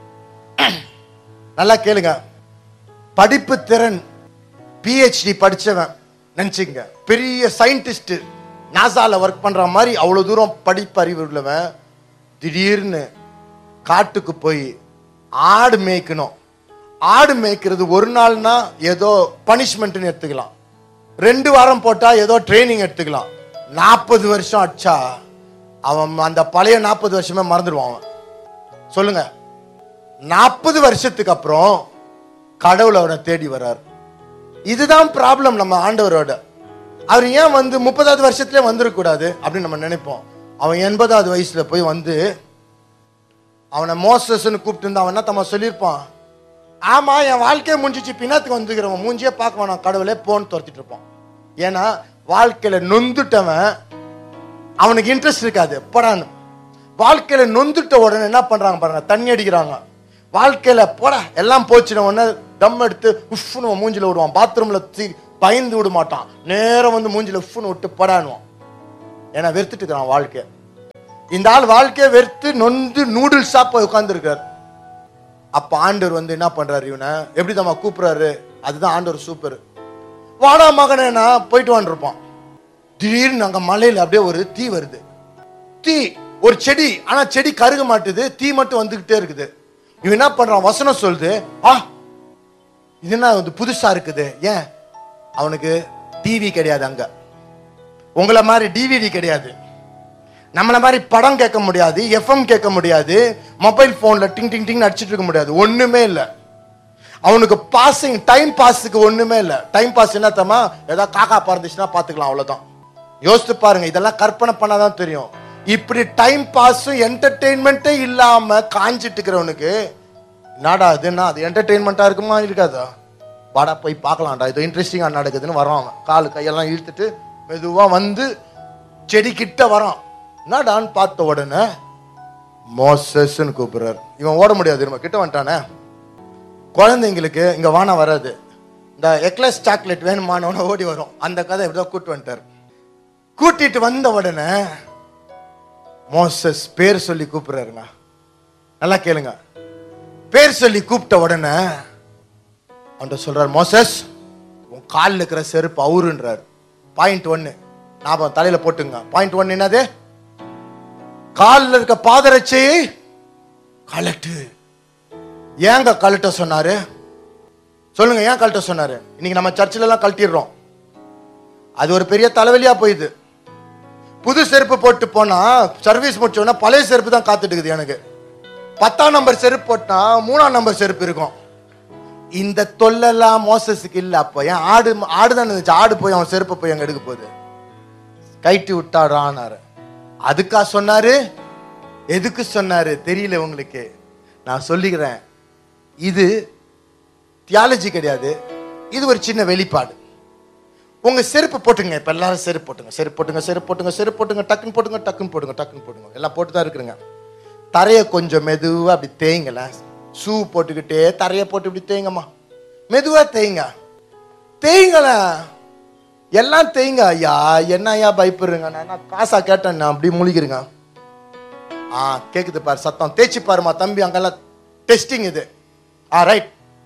Speaker 1: நல்லா கேளுங்க படிப்பு திறன் பிஹெச்டி படிச்சவன் நினைச்சுங்க பெரிய சயின்டிஸ்ட் நாசால ஒர்க் பண்ற மாதிரி அவ்வளவு தூரம் படிப்பறிவு உள்ளவன் திடீர்னு காட்டுக்கு போய் ஆடு மேய்க்கணும் ஆடு மேய்க்கிறது ஒரு நாள்னா ஏதோ பனிஷ்மெண்ட்னு எடுத்துக்கலாம் ரெண்டு வாரம் போட்டா ஏதோ ட்ரைனிங் எடுத்துக்கலாம் நாற்பது வருஷம் அடிச்சா அவன் அந்த பழைய நாற்பது வருஷமே மறந்துடுவான் அவன் சொல்லுங்க நாற்பது வருஷத்துக்கு அப்புறம் கடவுள் அவனை தேடி வர்றார் இதுதான் ப்ராப்ளம் நம்ம ஆண்டவரோட அவர் ஏன் வந்து முப்பதாவது வருஷத்துலேயே வந்துடக்கூடாது அப்படின்னு நம்ம நினைப்போம் அவன் எண்பதாவது வயசுல போய் வந்து அவனை மோசஸ்ன்னு கூப்பிட்டு இருந்தா அவன் என்ன தம்மா சொல்லியிருப்பான் ஆமா என் வாழ்க்கையை முடிஞ்சிச்சு பின்னத்துக்கு வந்துக்கிறவன் மூஞ்சியே பார்க்க வேணாம் கடவுளே போன்னு துரத்திட்டு இருப்பான் ஏன்னா வாழ்க்கையில நொந்துட்டவன் அவனுக்கு இன்ட்ரெஸ்ட் இருக்காது போடான்னு வாழ்க்கையில நொந்துட்ட உடனே என்ன பண்றாங்க பாருங்க தண்ணி அடிக்கிறாங்க வாழ்க்கையில போடா எல்லாம் போச்சுன உடனே தம் எடுத்து உஃப்னு அவன் மூஞ்சில விடுவான் பாத்ரூம்ல தீ பயந்து விட மாட்டான் நேரம் வந்து மூஞ்சில உஃப்னு விட்டு படானுவான் ஏன்னா வெறுத்துட்டு இருக்கிறான் வாழ்க்கை இந்த ஆள் வாழ்க்கையை வெறுத்து நொந்து நூடுல்ஸா போய் உட்கார்ந்துருக்கார் அப்ப ஆண்டவர் வந்து என்ன பண்றாரு இவனை எப்படி நம்ம கூப்பிடுறாரு அதுதான் ஆண்டவர் சூப்பர் வாடா மகனே நான் போயிட்டு வந்துருப்பான் திடீர்னு அங்க மலையில அப்படியே ஒரு தீ வருது தீ ஒரு செடி ஆனா செடி கருக மாட்டுது தீ மட்டும் வந்துகிட்டே இருக்குது இவன் என்ன பண்றான் வசனம் சொல்லுது ஆ இது என்ன வந்து புதுசா இருக்குது ஏன் அவனுக்கு டிவி கிடையாது அங்க உங்களை மாதிரி டிவிடி கிடையாது நம்மள மாதிரி படம் கேட்க முடியாது எஃப்எம் கேட்க முடியாது மொபைல் போன்ல டிங் டிங் டிங் அடிச்சிட்டு இருக்க முடியாது ஒண்ணுமே இல்லை அவனுக்கு பாசிங் டைம் பாஸுக்கு ஒண்ணுமே இல்லை டைம் பாஸ் என்ன தம்மா ஏதாவது காக்கா பறந்துச்சுன்னா பாத்துக்கலாம் அவ்வளவுதான் யோசித்து பாருங்க இதெல்லாம் கற்பனை பண்ணாதான் தெரியும் இப்படி டைம் பாஸும் என்டர்டெயின்மெண்ட்டே இல்லாம காஞ்சிட்டு இருக்கிறவனுக்கு என்னடா அதுன்னா அது என்டர்டெயின்மெண்ட்டா இருக்குமா இருக்காதா வாடா போய் பார்க்கலாம்டா இது இன்ட்ரெஸ்டிங்கா நடக்குதுன்னு வரான் அவன் காலு கையெல்லாம் இழுத்துட்டு மெதுவா வந்து செடி கிட்ட வரான் என்னடான்னு பார்த்த உடனே மோசஸ்ன்னு கூப்பிடுறாரு இவன் ஓட முடியாது நம்ம கிட்ட வந்துட்டானே குழந்தைங்களுக்கு இங்க வானம் வராது இந்த எக்லஸ் சாக்லேட் வேணுமானவன ஓடி வரும் அந்த கதை இப்படிதான் கூட்டு வந்துட்டார் கூட்டிட்டு வந்த உடனே மோசஸ் பேர் சொல்லி கூப்பிடுறாருங்க நல்லா கேளுங்க பேர் சொல்லி கூப்பிட்ட உடனே அவன்கிட்ட சொல்றாரு மோசஸ் உன் காலில் இருக்கிற செருப்பு அவருன்றார் பாயிண்ட் ஒன்னு ஞாபகம் தலையில போட்டுங்க பாயிண்ட் ஒன் என்னது காலில் இருக்க பாதரட்சையை கலட்டு ஏங்க கழட்ட சொன்னாரு சொல்லுங்க ஏன் கழட்ட சொன்னாரு இன்னைக்கு நம்ம சர்ச்சில் எல்லாம் கழட்டிடுறோம் அது ஒரு பெரிய தலைவலியா போயிடுது புது செருப்பு போட்டு போனா சர்வீஸ் முடிச்சோன்னா பழைய செருப்பு தான் காத்துட்டு இருக்குது எனக்கு பத்தாம் நம்பர் செருப்பு போட்டா மூணாம் நம்பர் செருப்பு இருக்கும் இந்த தொல்லெல்லாம் மோசஸுக்கு இல்ல அப்ப ஏன் ஆடு ஆடு தான் இருந்துச்சு ஆடு போய் அவன் செருப்பை போய் அங்க எடுக்க போகுது கைட்டி விட்டாடானாரு அதுக்கா சொன்னாரு எதுக்கு சொன்னாரு தெரியல உங்களுக்கு நான் சொல்லிக்கிறேன் இது தியாலஜி கிடையாது இது ஒரு சின்ன வெளிப்பாடு உங்க செருப்பு போட்டுங்க இப்ப எல்லாரும் செருப்பு போட்டுங்க செருப்பு போட்டுங்க செருப்பு போட்டுங்க செருப்பு போட்டுங்க டக்குன்னு போட்டுங்க டக்குன்னு போட்டுங்க டக்குன்னு போட்டுங்க எல்லாம் போட்டு தான் இருக்கிறங்க தரையை கொஞ்சம் மெதுவா அப்படி தேய்ங்களேன் ஷூ போட்டுக்கிட்டே தரையை போட்டு இப்படி தேய்ங்கம்மா மெதுவா தேய்ங்க தேய்ங்களேன் எல்லாம் தேய்ங்க ஐயா என்ன ஐயா பயப்படுறீங்க நான் என்ன காசா கேட்டேன் நான் அப்படி முழிக்கிறேங்க ஆ கேக்குது பாரு சத்தம் தேய்ச்சி பாருமா தம்பி அங்கெல்லாம் டெஸ்டிங் இது ஆ ரைட்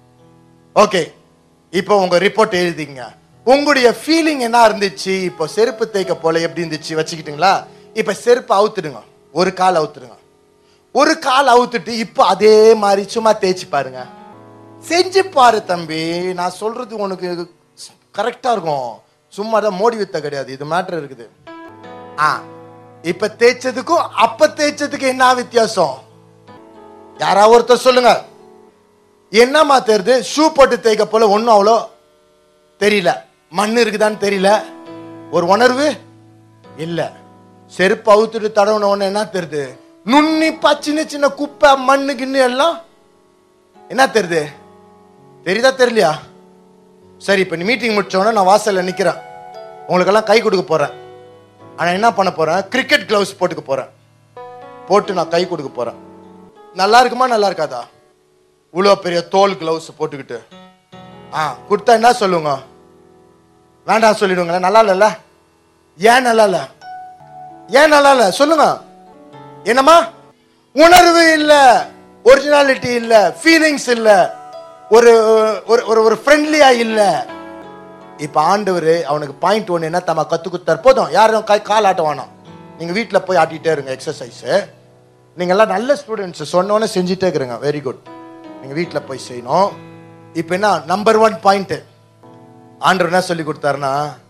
Speaker 1: ஓகே இப்போ உங்க ரிப்போர்ட் எழுதிங்க உங்களுடைய ஃபீலிங் என்ன இருந்துச்சு இப்போ செருப்பு தேய்க்க போல எப்படி இருந்துச்சு வச்சுக்கிட்டுங்களா இப்போ செருப்பு அவுத்துடுங்க ஒரு கால் அவுத்துடுங்க ஒரு கால் அவுத்துட்டு இப்போ அதே மாதிரி சும்மா தேய்ச்சி பாருங்க செஞ்சு பாரு தம்பி நான் சொல்றது உனக்கு கரெக்டா இருக்கும் சும்மா தான் மோடி வித்த கிடையாது இது மேட்டர் இருக்குது ஆ இப்ப தேய்ச்சதுக்கும் அப்ப தேய்ச்சதுக்கு என்ன வித்தியாசம் யாராவது ஒருத்தர் சொல்லுங்க என்னம்மா தெரியுது ஷூ போட்டு தேய்க்க போல ஒன்றும் அவ்வளோ தெரியல மண் இருக்குதான்னு தெரியல ஒரு உணர்வு இல்ல செருப்பு அவுத்துட்டு தடவுன உடனே என்ன தெரியுது நுண்ணிப்பா சின்ன சின்ன குப்பை மண்ணு கிண்ணு எல்லாம் என்ன தெரியுது தெரியுதா தெரியலையா சரி இப்போ நீ மீட்டிங் முடிச்சோடனே நான் வாசல்ல நிக்கிறேன் உங்களுக்கெல்லாம் கை கொடுக்க போறேன் ஆனா என்ன பண்ண போறேன் கிரிக்கெட் கிளவுஸ் போட்டுக்க போறேன் போட்டு நான் கை கொடுக்க போறேன் நல்லா இருக்குமா நல்லா இருக்காதா இவ்வளோ பெரிய தோல் கிளவுஸ் போட்டுக்கிட்டு ஆ கொடுத்தா என்ன சொல்லுங்க வேண்டாம் சொல்லிடுங்களேன் நல்லா இல்லைல்ல ஏன் நல்லா இல்லை ஏன் நல்லா இல்லை சொல்லுங்க என்னம்மா உணர்வு இல்ல ஒரிஜினாலிட்டி இல்ல ஃபீலிங்ஸ் இல்ல ஒரு ஒரு ஒரு ஒரு ஃப்ரெண்ட்லியா இல்ல இப்ப ஆண்டவர் அவனுக்கு பாயிண்ட் ஒன்று என்ன தம்ம கத்து கொடுத்தார் போதும் யாரும் கை கால் ஆட்ட வேணாம் நீங்க வீட்ல போய் ஆட்டிட்டே இருங்க எக்ஸசைஸ் நீங்க எல்லாம் நல்ல ஸ்டூடெண்ட்ஸ் சொன்னோன்னே செஞ்சுட்டே இருக்கிறீங்க வெரி குட் நீங்க வீட்ல போய் செய்யணும் இப்போ என்ன நம்பர் ஒன் பாயிண்ட் ஆண்டவர் என்ன சொல்லி கொடுத்தாருன்னா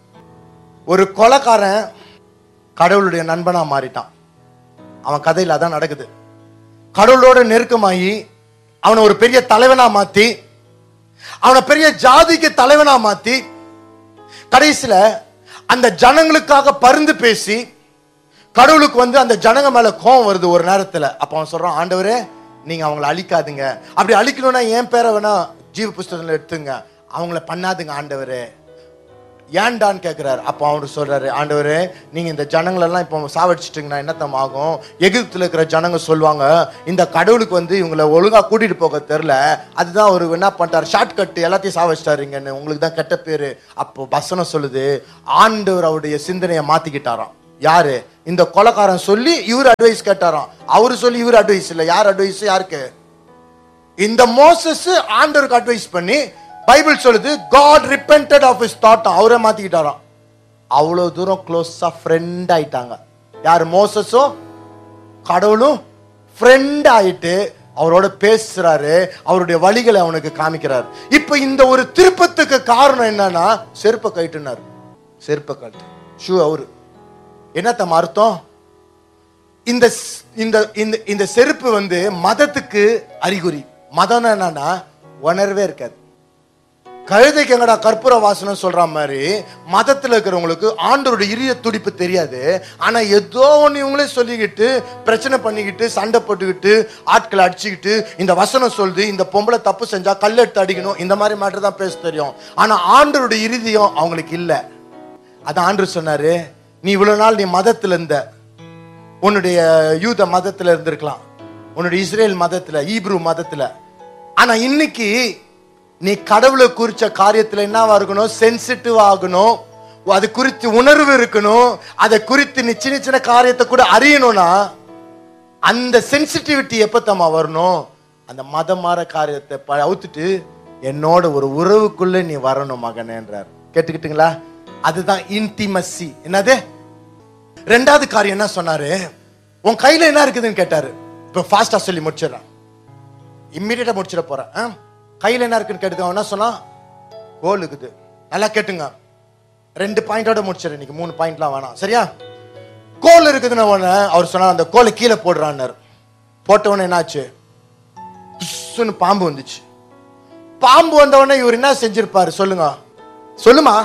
Speaker 1: ஒரு கொலைக்காரன் கடவுளுடைய நண்பனா மாறிட்டான் அவன் கதையில் அதான் நடக்குது கடவுளோட நெருக்கமாகி அவனை ஒரு பெரிய தலைவனா மாத்தி அவனை பெரிய ஜாதிக்கு தலைவனா மாத்தி கடைசியில அந்த ஜனங்களுக்காக பருந்து பேசி கடவுளுக்கு வந்து அந்த ஜனங்க மேல கோவம் வருது ஒரு நேரத்துல அப்ப அவன் சொல்றான் ஆண்டவரே நீங்க அவங்கள அழிக்காதுங்க அப்படி அழிக்கணும்னா என் பேரை வேணா ஜீவ புஸ்தகத்துல எடுத்துங்க அவங்கள பண்ணாதுங்க ஆண்டவரே ஏன்டான்னு கேட்கிறாரு அப்போ அவரு சொல்றாரு ஆண்டவரே நீங்க இந்த ஜனங்களெல்லாம் இப்போ சாவடிச்சிட்டிங்கன்னா என்னத்தம் ஆகும் எகிப்துல இருக்கிற ஜனங்க சொல்லுவாங்க இந்த கடவுளுக்கு வந்து இவங்களை ஒழுங்கா கூட்டிட்டு போக தெரில அதுதான் அவர் என்ன பண்ணிட்டாரு ஷார்ட் கட் எல்லாத்தையும் சாவடிச்சிட்டாருங்கன்னு உங்களுக்கு தான் கெட்ட பேரு அப்போ வசனம் சொல்லுது ஆண்டவர் அவருடைய சிந்தனையை மாத்திக்கிட்டாராம் யாரு இந்த கொலைக்காரன் சொல்லி இவர் அட்வைஸ் கேட்டாராம் அவரு சொல்லி இவர் அட்வைஸ் இல்லை யார் அட்வைஸ் யாருக்கு இந்த மோசஸ் ஆண்டவருக்கு அட்வைஸ் பண்ணி பைபிள் சொல்லுது God repented of his thought அவரே மாத்திக்கிட்டாராம் அவ்வளவு தூரம் க்ளோஸா ஃப்ரெண்ட் ஆயிட்டாங்க யார் மோசஸும் கடவுளும் ஃப்ரெண்ட் ஆயிட்டு அவரோட பேசுறாரு அவருடைய வழிகளை அவனுக்கு காமிக்கிறாரு இப்ப இந்த ஒரு திருப்பத்துக்கு காரணம் என்னன்னா செருப்பை கட்டுனாரு செருப்பை கட்டு ஷூ அவரு என்னத்தம் அர்த்தம் இந்த ஸ்- இந்த இந்த இந்த செருப்பு வந்து மதத்துக்கு அறிகுறி மதம் என்னன்னா உணர்வே இருக்காது கழுதைக்கு எங்கடா கற்பூர வாசனம் சொல்ற மாதிரி மதத்துல இருக்கிறவங்களுக்கு ஆண்டவருடைய இரிய துடிப்பு தெரியாது ஆனா ஏதோ ஒண்ணு இவங்களே சொல்லிக்கிட்டு பிரச்சனை பண்ணிக்கிட்டு சண்டை போட்டுக்கிட்டு ஆட்களை அடிச்சுக்கிட்டு இந்த வசனம் சொல்லுது இந்த பொம்பளை தப்பு செஞ்சா கல்லெடுத்து அடிக்கணும் இந்த மாதிரி மேட்டர் தான் பேச தெரியும் ஆனா ஆண்டவருடைய இறுதியம் அவங்களுக்கு இல்ல அதான் ஆண்டு சொன்னாரு நீ இவ்வளவு நாள் நீ மதத்துல இருந்த உன்னுடைய யூத மதத்துல இருந்திருக்கலாம் உன்னுடைய இஸ்ரேல் மதத்துல ஈப்ரு மதத்துல ஆனா இன்னைக்கு நீ கடவுளை குறிச்ச காரியத்துல என்னவா இருக்கணும் சென்சிட்டிவ் ஆகணும் அது குறித்து உணர்வு இருக்கணும் அதை குறித்து நீ சின்ன சின்ன காரியத்தை கூட அறியணும்னா அந்த சென்சிட்டிவிட்டி எப்பத்தம்மா வரணும் அந்த மதம் மாற காரியத்தை ப- அவுத்துட்டு என்னோட ஒரு உறவுக்குள்ள நீ வரணும் மகனேன்றார் கேட்டுக்கிட்டீங்களா அதுதான் இன்டிமசி என்னது ரெண்டாவது காரியம் என்ன சொன்னாரு உன் கையில என்ன இருக்குதுன்னு கேட்டாரு இப்ப ஃபாஸ்டா சொல்லி முடிச்சிடறேன் இம்மிடியட்டா முடிச்சிட போறேன் ஆ? கையில என்ன இருக்குன்னு கேட்டுக்க அவன் என்ன சொன்னா கோல் இருக்குது நல்லா கேட்டுங்க ரெண்டு பாயிண்டோட முடிச்சிடறேன் இன்னைக்கு மூணு பாயிண்ட்லாம் வேணாம் சரியா கோல் இருக்குதுன்னு உடனே அவர் சொன்னா அந்த கோலை கீழே போடுறான்னாரு போட்ட உடனே என்னாச்சு புஸ்ஸுன்னு பாம்பு வந்துச்சு பாம்பு வந்த உடனே இவர் என்ன செஞ்சிருப்பாரு சொல்லுங்க சொல்லுமா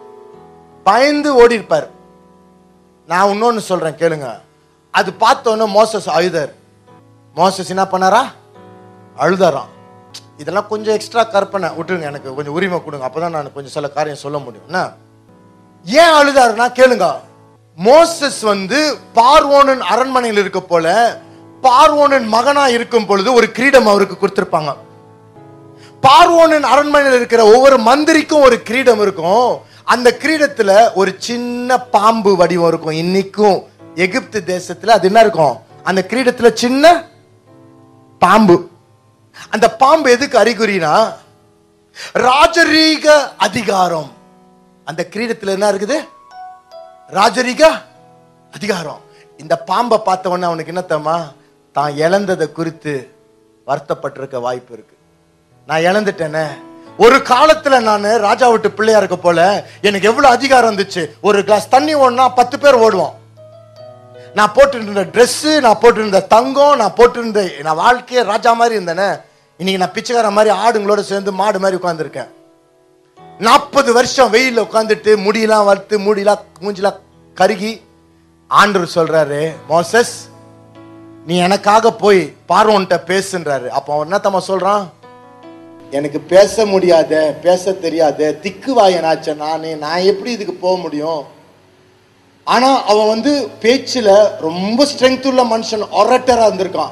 Speaker 1: பயந்து ஓடி இருப்பார் நான் இன்னொன்னு சொல்றேன் கேளுங்க அது பார்த்தோன்னே மோசஸ் அழுதார் மோசஸ் என்ன பண்ணாரா அழுதாராம் இதெல்லாம் கொஞ்சம் எக்ஸ்ட்ரா கற்பனை விட்டுருங்க எனக்கு கொஞ்சம் உரிமை கொடுங்க அப்பதான் நான் கொஞ்சம் சில காரியம் சொல்ல முடியும் என்ன ஏன் அழுதாருன்னா கேளுங்க மோசஸ் வந்து பார்வோனின் அரண்மனையில் இருக்க போல பார்வோனின் மகனா இருக்கும் பொழுது ஒரு கிரீடம் அவருக்கு கொடுத்திருப்பாங்க பார்வோனின் அரண்மனையில் இருக்கிற ஒவ்வொரு மந்திரிக்கும் ஒரு கிரீடம் இருக்கும் அந்த கிரீடத்துல ஒரு சின்ன பாம்பு வடிவம் இருக்கும் இன்னைக்கும் எகிப்து தேசத்துல அது என்ன இருக்கும் அந்த கிரீடத்துல சின்ன பாம்பு அந்த பாம்பு எதுக்கு அறிகுறினா ராஜரீக அதிகாரம் அந்த கிரீடத்துல என்ன இருக்குது ராஜரீக அதிகாரம் இந்த பாம்பை பார்த்த உடனே அவனுக்கு என்ன தெரியுமா தான் இழந்ததை குறித்து வருத்தப்பட்டிருக்க வாய்ப்பு இருக்கு நான் இழந்துட்டேனே ஒரு காலத்துல நான் ராஜா விட்டு பிள்ளையா இருக்க போல எனக்கு எவ்வளவு அதிகாரம் இருந்துச்சு ஒரு கிளாஸ் தண்ணி ஓடுனா பத்து பேர் ஓடுவோம் நான் போட்டிருந்த Dress நான் போட்டிருந்த தங்கம் நான் போட்டிருந்த நான் வாழ்க்கையே ராஜா மாதிரி இருந்தேனே இன்னைக்கு நான் பிச்சைக்கார மாதிரி ஆடுங்களோட சேர்ந்து மாடு மாதிரி உட்கார்ந்திருக்கேன் நாற்பது வருஷம் வெயில்ல உட்காந்துட்டு முடியெல்லாம் வறுத்து முடியெல்லாம் மூஞ்சிலாம் கருகி ஆண்டவர் சொல்றாரு மோசஸ் நீ எனக்காக போய் பார்வோன்ட்ட பேசுன்றாரு அப்ப அவன் என்ன தம்மா சொல்றான் எனக்கு பேச முடியாத பேச தெரியாத திக்கு வாயனாச்ச நானே நான் எப்படி இதுக்கு போக முடியும் ஆனா அவன் வந்து பேச்சுல ரொம்ப ஸ்ட்ரென்த் உள்ள மனுஷன் ஒரட்டரா இருந்திருக்கான்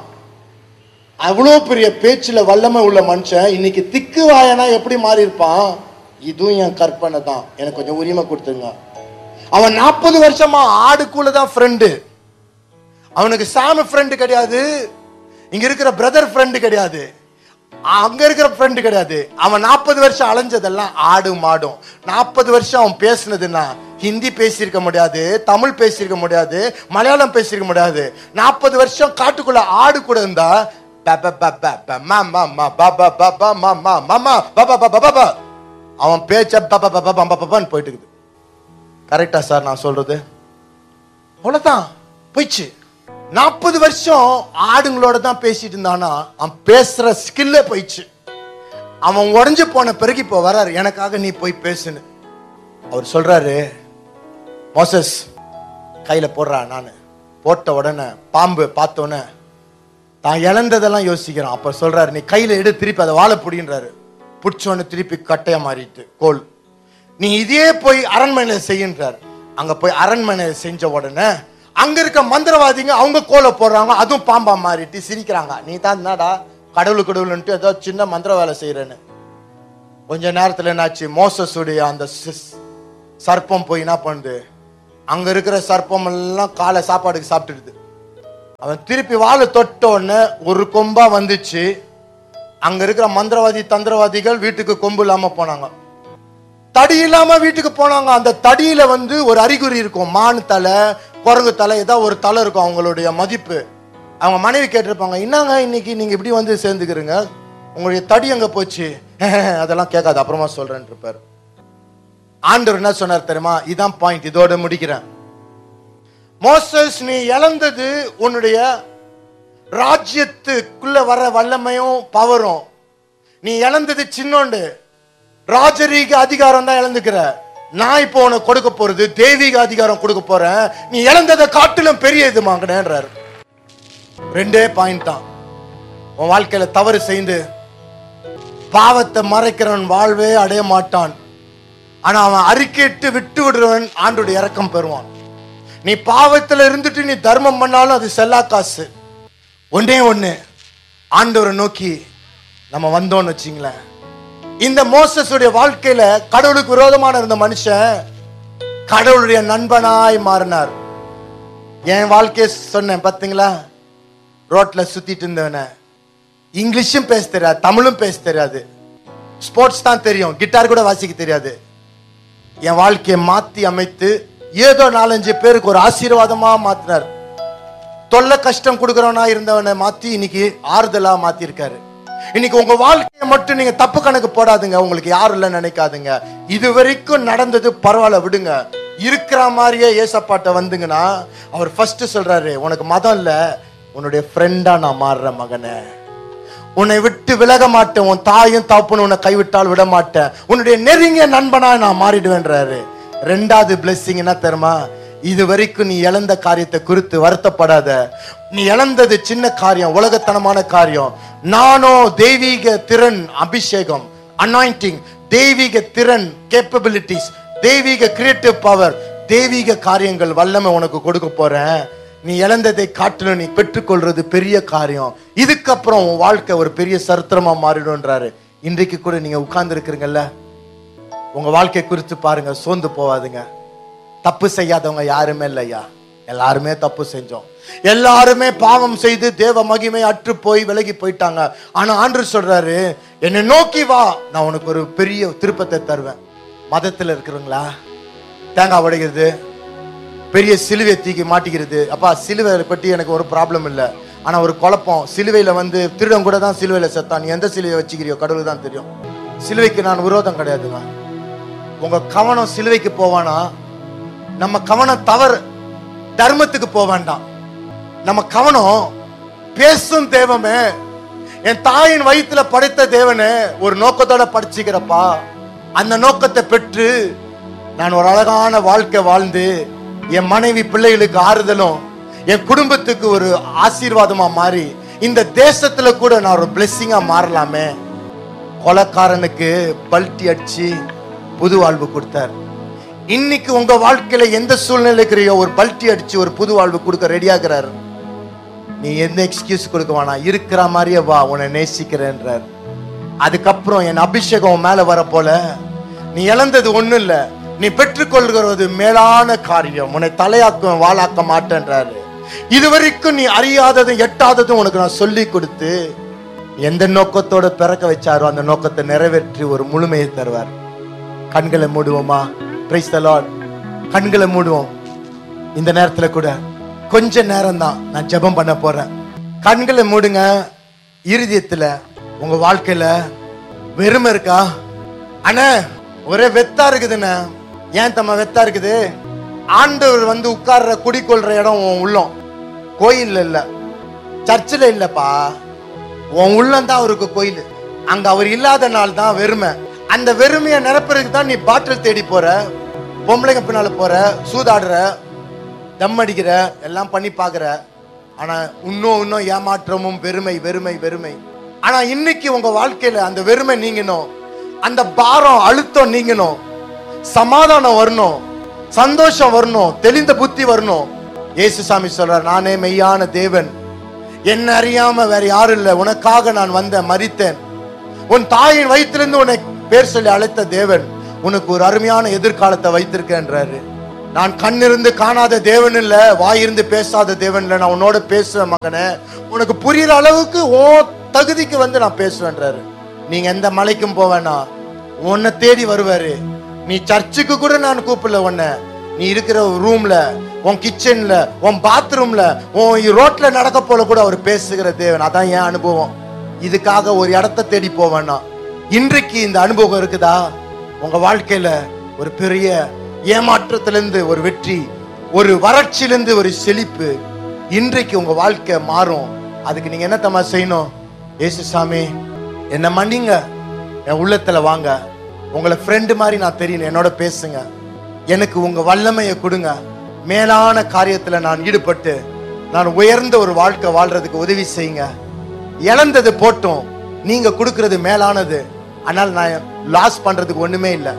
Speaker 1: அவ்வளோ பெரிய பேச்சுல வல்லமை உள்ள மனுஷன் இன்னைக்கு திக்கு வாயனா எப்படி மாறி இருப்பான் இதுவும் என் கற்பனை தான் எனக்கு கொஞ்சம் உரிமை கொடுத்துங்க அவன் நாற்பது வருஷமா ஆடுக்குள்ள தான் ஃப்ரெண்டு அவனுக்கு சாமி ஃப்ரெண்டு கிடையாது இங்க இருக்கிற பிரதர் ஃப்ரெண்டு கிடையாது அங்க இருக்கிற ஃப்ரெண்டு கிடையாது அவன் நாற்பது வருஷம் அலைஞ்சதெல்லாம் ஆடு மாடும் நாற்பது வருஷம் அவன் பேசுனதுன்னா ஹிந்தி பேசியிருக்க முடியாது தமிழ் பேசியிருக்க முடியாது மலையாளம் பேசியிருக்க முடியாது நாற்பது வருஷம் காட்டுக்குள்ள ஆடு கூட இருந்தா ப, ப, ப, ப, ப, ம, ம, ம, ப, ப, ப, ப, ம, ம, ம, ம, ப, ப, ப, ப, ப, ப. அவன் பேச்ச ப, ப, ப, ப, ப, ப, பன்னு போயிட்டு இருக்குது கரெக்டா சார் நான் சொல்றது அவ்வளவுதான் போயிடுச்சு நாற்பது வருஷம் ஆடுங்களோட தான் பேசிட்டு இருந்தானா அவன் பேசுற ஸ்கில்லே போயிடுச்சு அவன் உடஞ்சு போன பிறகு இப்போ வராரு எனக்காக நீ போய் பேசுன்னு அவர் சொல்றாரு மோசஸ் கையில போடுறா நான் போட்ட உடனே பாம்பு பார்த்த உடனே தான் இழந்ததெல்லாம் யோசிக்கிறான் அப்ப சொல்றாரு நீ கையில எடு திருப்பி அதை வாழை பிடின்றாரு பிடிச்சோன்னு திருப்பி கட்டையா மாறிட்டு கோல் நீ இதே போய் அரண்மனையில செய்யுன்றார் அங்க போய் அரண்மனையில செஞ்ச உடனே அங்க இருக்க மந்திரவாதிங்க அவங்க கோலை போடுறாங்க அதுவும் பாம்பா மாறிட்டு சிரிக்கிறாங்க நீ தான் என்னடா கடவுள் கடவுள்ன்ட்டு ஏதோ சின்ன மந்திர வேலை செய்யறேன்னு கொஞ்ச நேரத்துல என்னாச்சு மோசஸுடைய அந்த சிஸ்- சர்ப்பம் போய் என்ன பண்ணுது அங்க இருக்கிற சர்ப்பம் எல்லாம் காலை சாப்பாடுக்கு சாப்பிட்டுடுது அவன் திருப்பி வாழை தொட்ட உடனே ஒரு கொம்பா வந்துச்சு அங்க இருக்கிற மந்திரவாதி தந்திரவாதிகள் வீட்டுக்கு கொம்பு இல்லாம போனாங்க தடி இல்லாம வீட்டுக்கு போனாங்க அந்த தடியில வந்து ஒரு அறிகுறி இருக்கும் மான் தலை குரங்கு தலை ஏதாவது ஒரு தலை இருக்கும் அவங்களுடைய மதிப்பு அவங்க மனைவி கேட்டிருப்பாங்க என்னங்க இன்னைக்கு நீங்க இப்படி வந்து சேர்ந்துக்கிறீங்க உங்களுடைய தடி எங்க போச்சு அதெல்லாம் கேட்காது அப்புறமா சொல்றேன் இருப்பாரு ஆண்டவர் என்ன சொன்னார் தெரியுமா இதான் பாயிண்ட் இதோட முடிக்கிறேன் மோசஸ் நீ இழந்தது உன்னுடைய ராஜ்யத்துக்குள்ள வர வல்லமையும் பவரும் நீ இழந்தது சின்னோண்டு ராஜரீக அதிகாரம் தான் இழந்துக்கிற நான் இப்போ உனக்கு கொடுக்க போறது தெய்வீக அதிகாரம் கொடுக்க போறேன் நீ இழந்ததை காட்டிலும் பெரிய இது வாங்கினேன்றாரு ரெண்டே பாயிண்ட் தான் உன் வாழ்க்கையில தவறு செய்து பாவத்தை மறைக்கிறவன் வாழ்வே அடைய மாட்டான் ஆனா அவன் அறிக்கையிட்டு விட்டு விடுறவன் ஆண்டுடைய இரக்கம் பெறுவான் நீ பாவத்துல இருந்துட்டு நீ தர்மம் பண்ணாலும் அது செல்லா காசு ஒன்னே ஒண்ணு ஆண்டவரை நோக்கி நம்ம வந்தோம்னு வச்சிங்களேன் இந்த மோசஸுடைய வாழ்க்கையில கடவுளுக்கு விரோதமான இருந்த மனுஷன் கடவுளுடைய நண்பனாய் மாறினார் என் வாழ்க்கைய சொன்னேன் பாத்தீங்களா ரோட்ல சுத்திட்டு இருந்தவன இங்கிலீஷும் பேச தெரியாது தமிழும் பேச தெரியாது ஸ்போர்ட்ஸ் தான் தெரியும் கிட்டார் கூட வாசிக்க தெரியாது என் வாழ்க்கையை மாத்தி அமைத்து ஏதோ நாலஞ்சு பேருக்கு ஒரு ஆசீர்வாதமா மாத்தினார் தொல்லை கஷ்டம் கொடுக்கறவனா இருந்தவனை மாத்தி இன்னைக்கு ஆறுதலா மாத்திருக்காரு இன்னைக்கு உங்க வாழ்க்கையை மட்டும் நீங்க தப்பு கணக்கு போடாதுங்க உங்களுக்கு யாரும் இல்ல நினைக்காதுங்க இது வரைக்கும் நடந்தது பரவாயில்ல விடுங்க இருக்கிற மாதிரியே ஏசப்பாட்ட வந்துங்கன்னா அவர் ஃபர்ஸ்ட் சொல்றாரு உனக்கு மதம் இல்ல உன்னுடைய ஃப்ரெண்டா நான் மாறுறேன் மகனே உன்னை விட்டு விலக மாட்டேன் உன் தாயும் தாப்புன்னு உன்னை கைவிட்டால் விட மாட்டேன் உன்னுடைய நெருங்கிய நண்பனா நான் மாறிடுவேன்றாரு ரெண்டாவது பிளெஸ்ஸிங் என்ன தெரியுமா இது வரைக்கும் நீ இழந்த காரியத்தை குறித்து வருத்தப்படாத நீ இழந்தது சின்ன காரியம் உலகத்தனமான காரியம் நானோ தெய்வீக திறன் அபிஷேகம் அனாயிண்டிங் தெய்வீக திறன் கேப்பபிலிட்டிஸ் தெய்வீக கிரியேட்டிவ் பவர் தெய்வீக காரியங்கள் வல்லமை உனக்கு கொடுக்க போறேன் நீ இழந்ததை காட்டிலும் நீ பெற்றுக்கொள்றது பெரிய காரியம் இதுக்கப்புறம் உன் வாழ்க்கை ஒரு பெரிய சரித்திரமா மாறிடும்ன்றாரு இன்றைக்கு கூட நீங்க உட்கார்ந்து இருக்கிறீங்கல்ல உங்க வாழ்க்கை குறித்து பாருங்க சோர்ந்து போவாதுங்க தப்பு செய்யாதவங்க யாருமே இல்லையா எல்லாருமே தப்பு செஞ்சோம் எல்லாருமே பாவம் செய்து தேவ மகிமை அற்று போய் விலகி போயிட்டாங்க ஆனா ஆண்டு சொல்றாரு என்னை நோக்கி வா நான் உனக்கு ஒரு பெரிய திருப்பத்தை தருவேன் மதத்துல இருக்கிறவங்களா தேங்காய் உடைக்கிறது பெரிய சிலுவை தூக்கி மாட்டிக்கிறது அப்பா சிலுவை பற்றி எனக்கு ஒரு ப்ராப்ளம் இல்லை ஆனா ஒரு குழப்பம் சிலுவையில வந்து திருடன் கூட தான் சிலுவையில செத்தான் நீ எந்த சிலுவையை வச்சுக்கிறியோ கடவுள் தான் தெரியும் சிலுவைக்கு நான் விரோதம் கிடையாதுங்க உங்க கவனம் சிலுவைக்கு போவானா நம்ம கவனம் தவறு தர்மத்துக்கு போக வேண்டாம் நம்ம கவனம் பேசும் தேவமே என் தாயின் வயித்துல படைத்த தேவனே ஒரு நோக்கத்தோட படிச்சுக்கிறப்பா அந்த நோக்கத்தை பெற்று நான் ஒரு அழகான வாழ்க்கை வாழ்ந்து என் மனைவி பிள்ளைகளுக்கு ஆறுதலும் என் குடும்பத்துக்கு ஒரு ஆசீர்வாதமா மாறி இந்த தேசத்துல கூட நான் ஒரு பிளெஸ்ஸிங்கா மாறலாமே கொலைக்காரனுக்கு பல்ட்டி அடிச்சு புது வாழ்வு கொடுத்தார் இன்னைக்கு உங்க வாழ்க்கையில எந்த சூழ்நிலை இருக்கிறியோ ஒரு பல்ட்டி அடிச்சு ஒரு புது வாழ்வு கொடுக்க ரெடியாகிறார் நீ எந்த எக்ஸ்கியூஸ் கொடுக்க வேணாம் இருக்கிற மாதிரியே வா உன்னை நேசிக்கிறேன்றார் அதுக்கப்புறம் என் அபிஷேகம் உன் மேல வர போல நீ இழந்தது ஒண்ணும் இல்ல நீ பெற்றுக்கொள்கிறது மேலான காரியம் உன்னை தலையாக்கும் வாளாக்க மாட்டேன்றாரு இதுவரைக்கும் நீ அறியாததும் எட்டாததும் உனக்கு நான் சொல்லி கொடுத்து எந்த நோக்கத்தோட பிறக்க வச்சாரோ அந்த நோக்கத்தை நிறைவேற்றி ஒரு முழுமையை தருவார் கண்களை மூடுவோமா பிரைஸ் த லார்ட் கண்களை மூடுவோம் இந்த நேரத்துல கூட கொஞ்ச நேரம் தான் நான் ஜெபம் பண்ண போறேன் கண்களை மூடுங்க இருதயத்துல உங்க வாழ்க்கையில வெறுமை இருக்கா அண்ணா ஒரே வெத்தா இருக்குதுண்ணே ஏன் தம்மா வெத்தா இருக்குது ஆண்டவர் வந்து உட்கார்ற குடிக்கொள்ற இடம் உன் உள்ளம் கோயில்ல இல்ல சர்ச்சில் இல்லப்பா உன் உள்ளம் தான் அவருக்கு கோயில் அங்க அவர் இல்லாத நாள் தான் வெறுமை அந்த வெறுமையை நிரப்புறதுக்கு தான் நீ பாட்டில் தேடி போற பொம்பளைங்க பின்னால போற சூதாடுற தம் அடிக்கிற எல்லாம் பண்ணி பாக்குற ஆனா இன்னும் இன்னும் ஏமாற்றமும் வெறுமை வெறுமை வெறுமை ஆனா இன்னைக்கு உங்க வாழ்க்கையில அந்த வெறுமை நீங்கணும் அந்த பாரம் அழுத்தம் நீங்கணும் சமாதானம் வரணும் சந்தோஷம் வரணும் தெளிந்த புத்தி வரணும் இயேசுசாமி சொல்றார் நானே மெய்யான தேவன் என்ன அறியாம வேற யாரும் இல்ல உனக்காக நான் வந்தேன் மரித்தேன் உன் தாயின் வயிற்றிலிருந்து உன்னை பேர் சொல்லி அழைத்த தேவன் உனக்கு ஒரு அருமையான எதிர்காலத்தை வைத்திருக்கேன்றாரு நான் கண்ணிருந்து காணாத தேவன் இல்ல வாயிருந்து பேசாத தேவன் இல்ல நான் உன்னோட பேசுவேன் மகனே உனக்கு புரியுற அளவுக்கு ஓ தகுதிக்கு வந்து நான் பேசுவேன்றாரு நீங்க எந்த மலைக்கும் போவேனா உன்னை தேடி வருவாரு நீ சர்ச்சுக்கு கூட நான் கூப்பிடல உன்னை நீ இருக்கிற ரூம்ல உன் கிச்சன்ல உன் பாத்ரூம்ல உன் ரோட்ல நடக்க போல கூட அவர் பேசுகிற தேவன் அதான் என் அனுபவம் இதுக்காக ஒரு இடத்த தேடி போவேனா இன்றைக்கு இந்த அனுபவம் இருக்குதா உங்க வாழ்க்கையில ஒரு பெரிய ஏமாற்றத்திலிருந்து ஒரு வெற்றி ஒரு வறட்சியிலிருந்து ஒரு செழிப்பு இன்றைக்கு உங்க வாழ்க்கை மாறும் அதுக்கு நீங்க என்ன தம்மா செய்யணும் ஏசு சாமி என்ன மன்னிங்க என் உள்ளத்துல வாங்க உங்களை ஃப்ரெண்டு மாதிரி நான் தெரியணும் என்னோட பேசுங்க எனக்கு உங்க வல்லமையை கொடுங்க மேலான காரியத்துல நான் ஈடுபட்டு நான் உயர்ந்த ஒரு வாழ்க்கை வாழ்றதுக்கு உதவி செய்யுங்க இழந்தது போட்டும் நீங்க கொடுக்கிறது மேலானது ஆனால் நான் லாஸ் பண்றதுக்கு ஒண்ணுமே இல்லை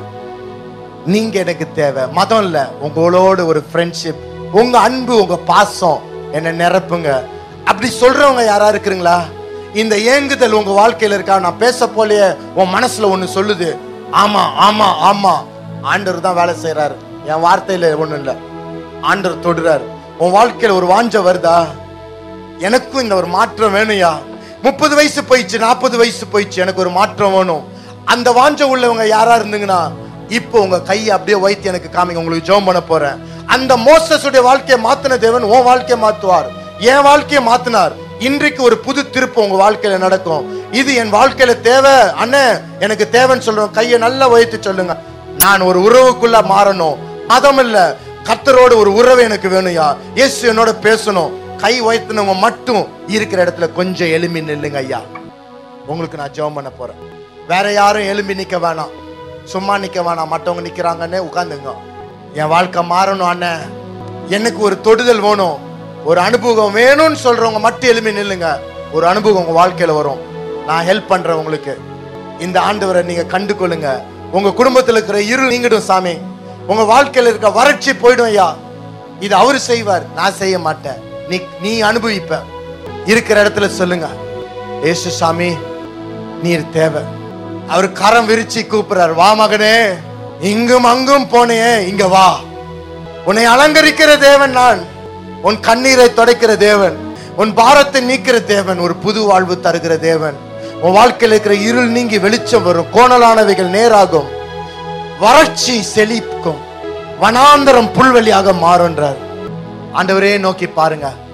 Speaker 1: நீங்க எனக்கு தேவை மதம் இல்ல உங்களோட ஒரு ஃப்ரெண்ட்ஷிப் உங்க அன்பு உங்க பாசம் என்ன நிரப்புங்க அப்படி சொல்றவங்க யாரா இருக்கிறீங்களா இந்த ஏங்குதல் உங்க வாழ்க்கையில இருக்கா நான் பேச போலயே உன் மனசுல ஒண்ணு சொல்லுது ஆமா ஆமா ஆமா ஆண்டவர் தான் வேலை செய்யறாரு என் வார்த்தையில ஒண்ணும் இல்ல ஆண்டவர் தொடுறாரு உன் வாழ்க்கையில ஒரு வாஞ்ச வருதா எனக்கும் இந்த ஒரு மாற்றம் வேணும்யா முப்பது வயசு போயிடுச்சு நாற்பது வயசு போயிடுச்சு எனக்கு ஒரு மாற்றம் வேணும் அந்த வாஞ்ச உள்ளவங்க யாரா இருந்தீங்கன்னா இப்போ உங்க கையை அப்படியே வைத்து எனக்கு காமிங்க உங்களுக்கு ஜெபம் பண்ண போறேன் அந்த மோசஸுடைய வாழ்க்கையை மாத்தின தேவன் உன் வாழ்க்கையை மாத்துவார் என் வாழ்க்கையை மாத்தினார் இன்றைக்கு ஒரு புது திருப்பு உங்க வாழ்க்கையில நடக்கும் இது என் வாழ்க்கையில தேவை அண்ணே எனக்கு தேவைன்னு சொல்றோம் கையை நல்லா வைத்து சொல்லுங்க நான் ஒரு உறவுக்குள்ள மாறணும் மதம் இல்ல கர்த்தரோட ஒரு உறவு எனக்கு வேணும்யா இயேசு என்னோட பேசணும் கை வைத்துனவங்க மட்டும் இருக்கிற இடத்துல கொஞ்சம் எலும்பி நில்லுங்க ஐயா உங்களுக்கு நான் ஜெபம் பண்ண போறேன் வேற யாரும் எலும்பி நிக்க வேணாம் சும்மா நிக்க வேணாம் மற்றவங்க நிக்கிறாங்கன்னு உட்காந்துங்க என் வாழ்க்கை மாறணும் அண்ணன் எனக்கு ஒரு தொடுதல் வேணும் ஒரு அனுபவம் வேணும்னு சொல்றவங்க மட்டும் எலும்பி நில்லுங்க ஒரு அனுபவம் உங்க வாழ்க்கையில வரும் நான் ஹெல்ப் பண்றேன் உங்களுக்கு இந்த ஆண்டவரை நீங்க கண்டு கொள்ளுங்க உங்க குடும்பத்துல இருக்கிற இருள் நீங்கிடும் சாமி உங்க வாழ்க்கையில இருக்க வறட்சி போயிடும் ஐயா இது அவரு செய்வார் நான் செய்ய மாட்டேன் நீ நீ அனுபவிப்ப இருக்கிற இடத்துல சொல்லுங்க ஏசு சாமி நீர் தேவை அவர் கரம் விரிச்சு கூப்பிடுறார் வா மகனே இங்கும் அங்கும் போனே இங்க வா உன்னை அலங்கரிக்கிற தேவன் நான் உன் கண்ணீரை துடைக்கிற தேவன் உன் பாரத்தை நீக்கிற தேவன் ஒரு புது வாழ்வு தருகிற தேவன் உன் வாழ்க்கையில் இருக்கிற இருள் நீங்கி வெளிச்சம் வரும் கோணலானவைகள் நேராகும் வறட்சி செழிக்கும் வனாந்தரம் புல்வெளியாக மாறுன்றார் ஆண்டவரே நோக்கி பாருங்க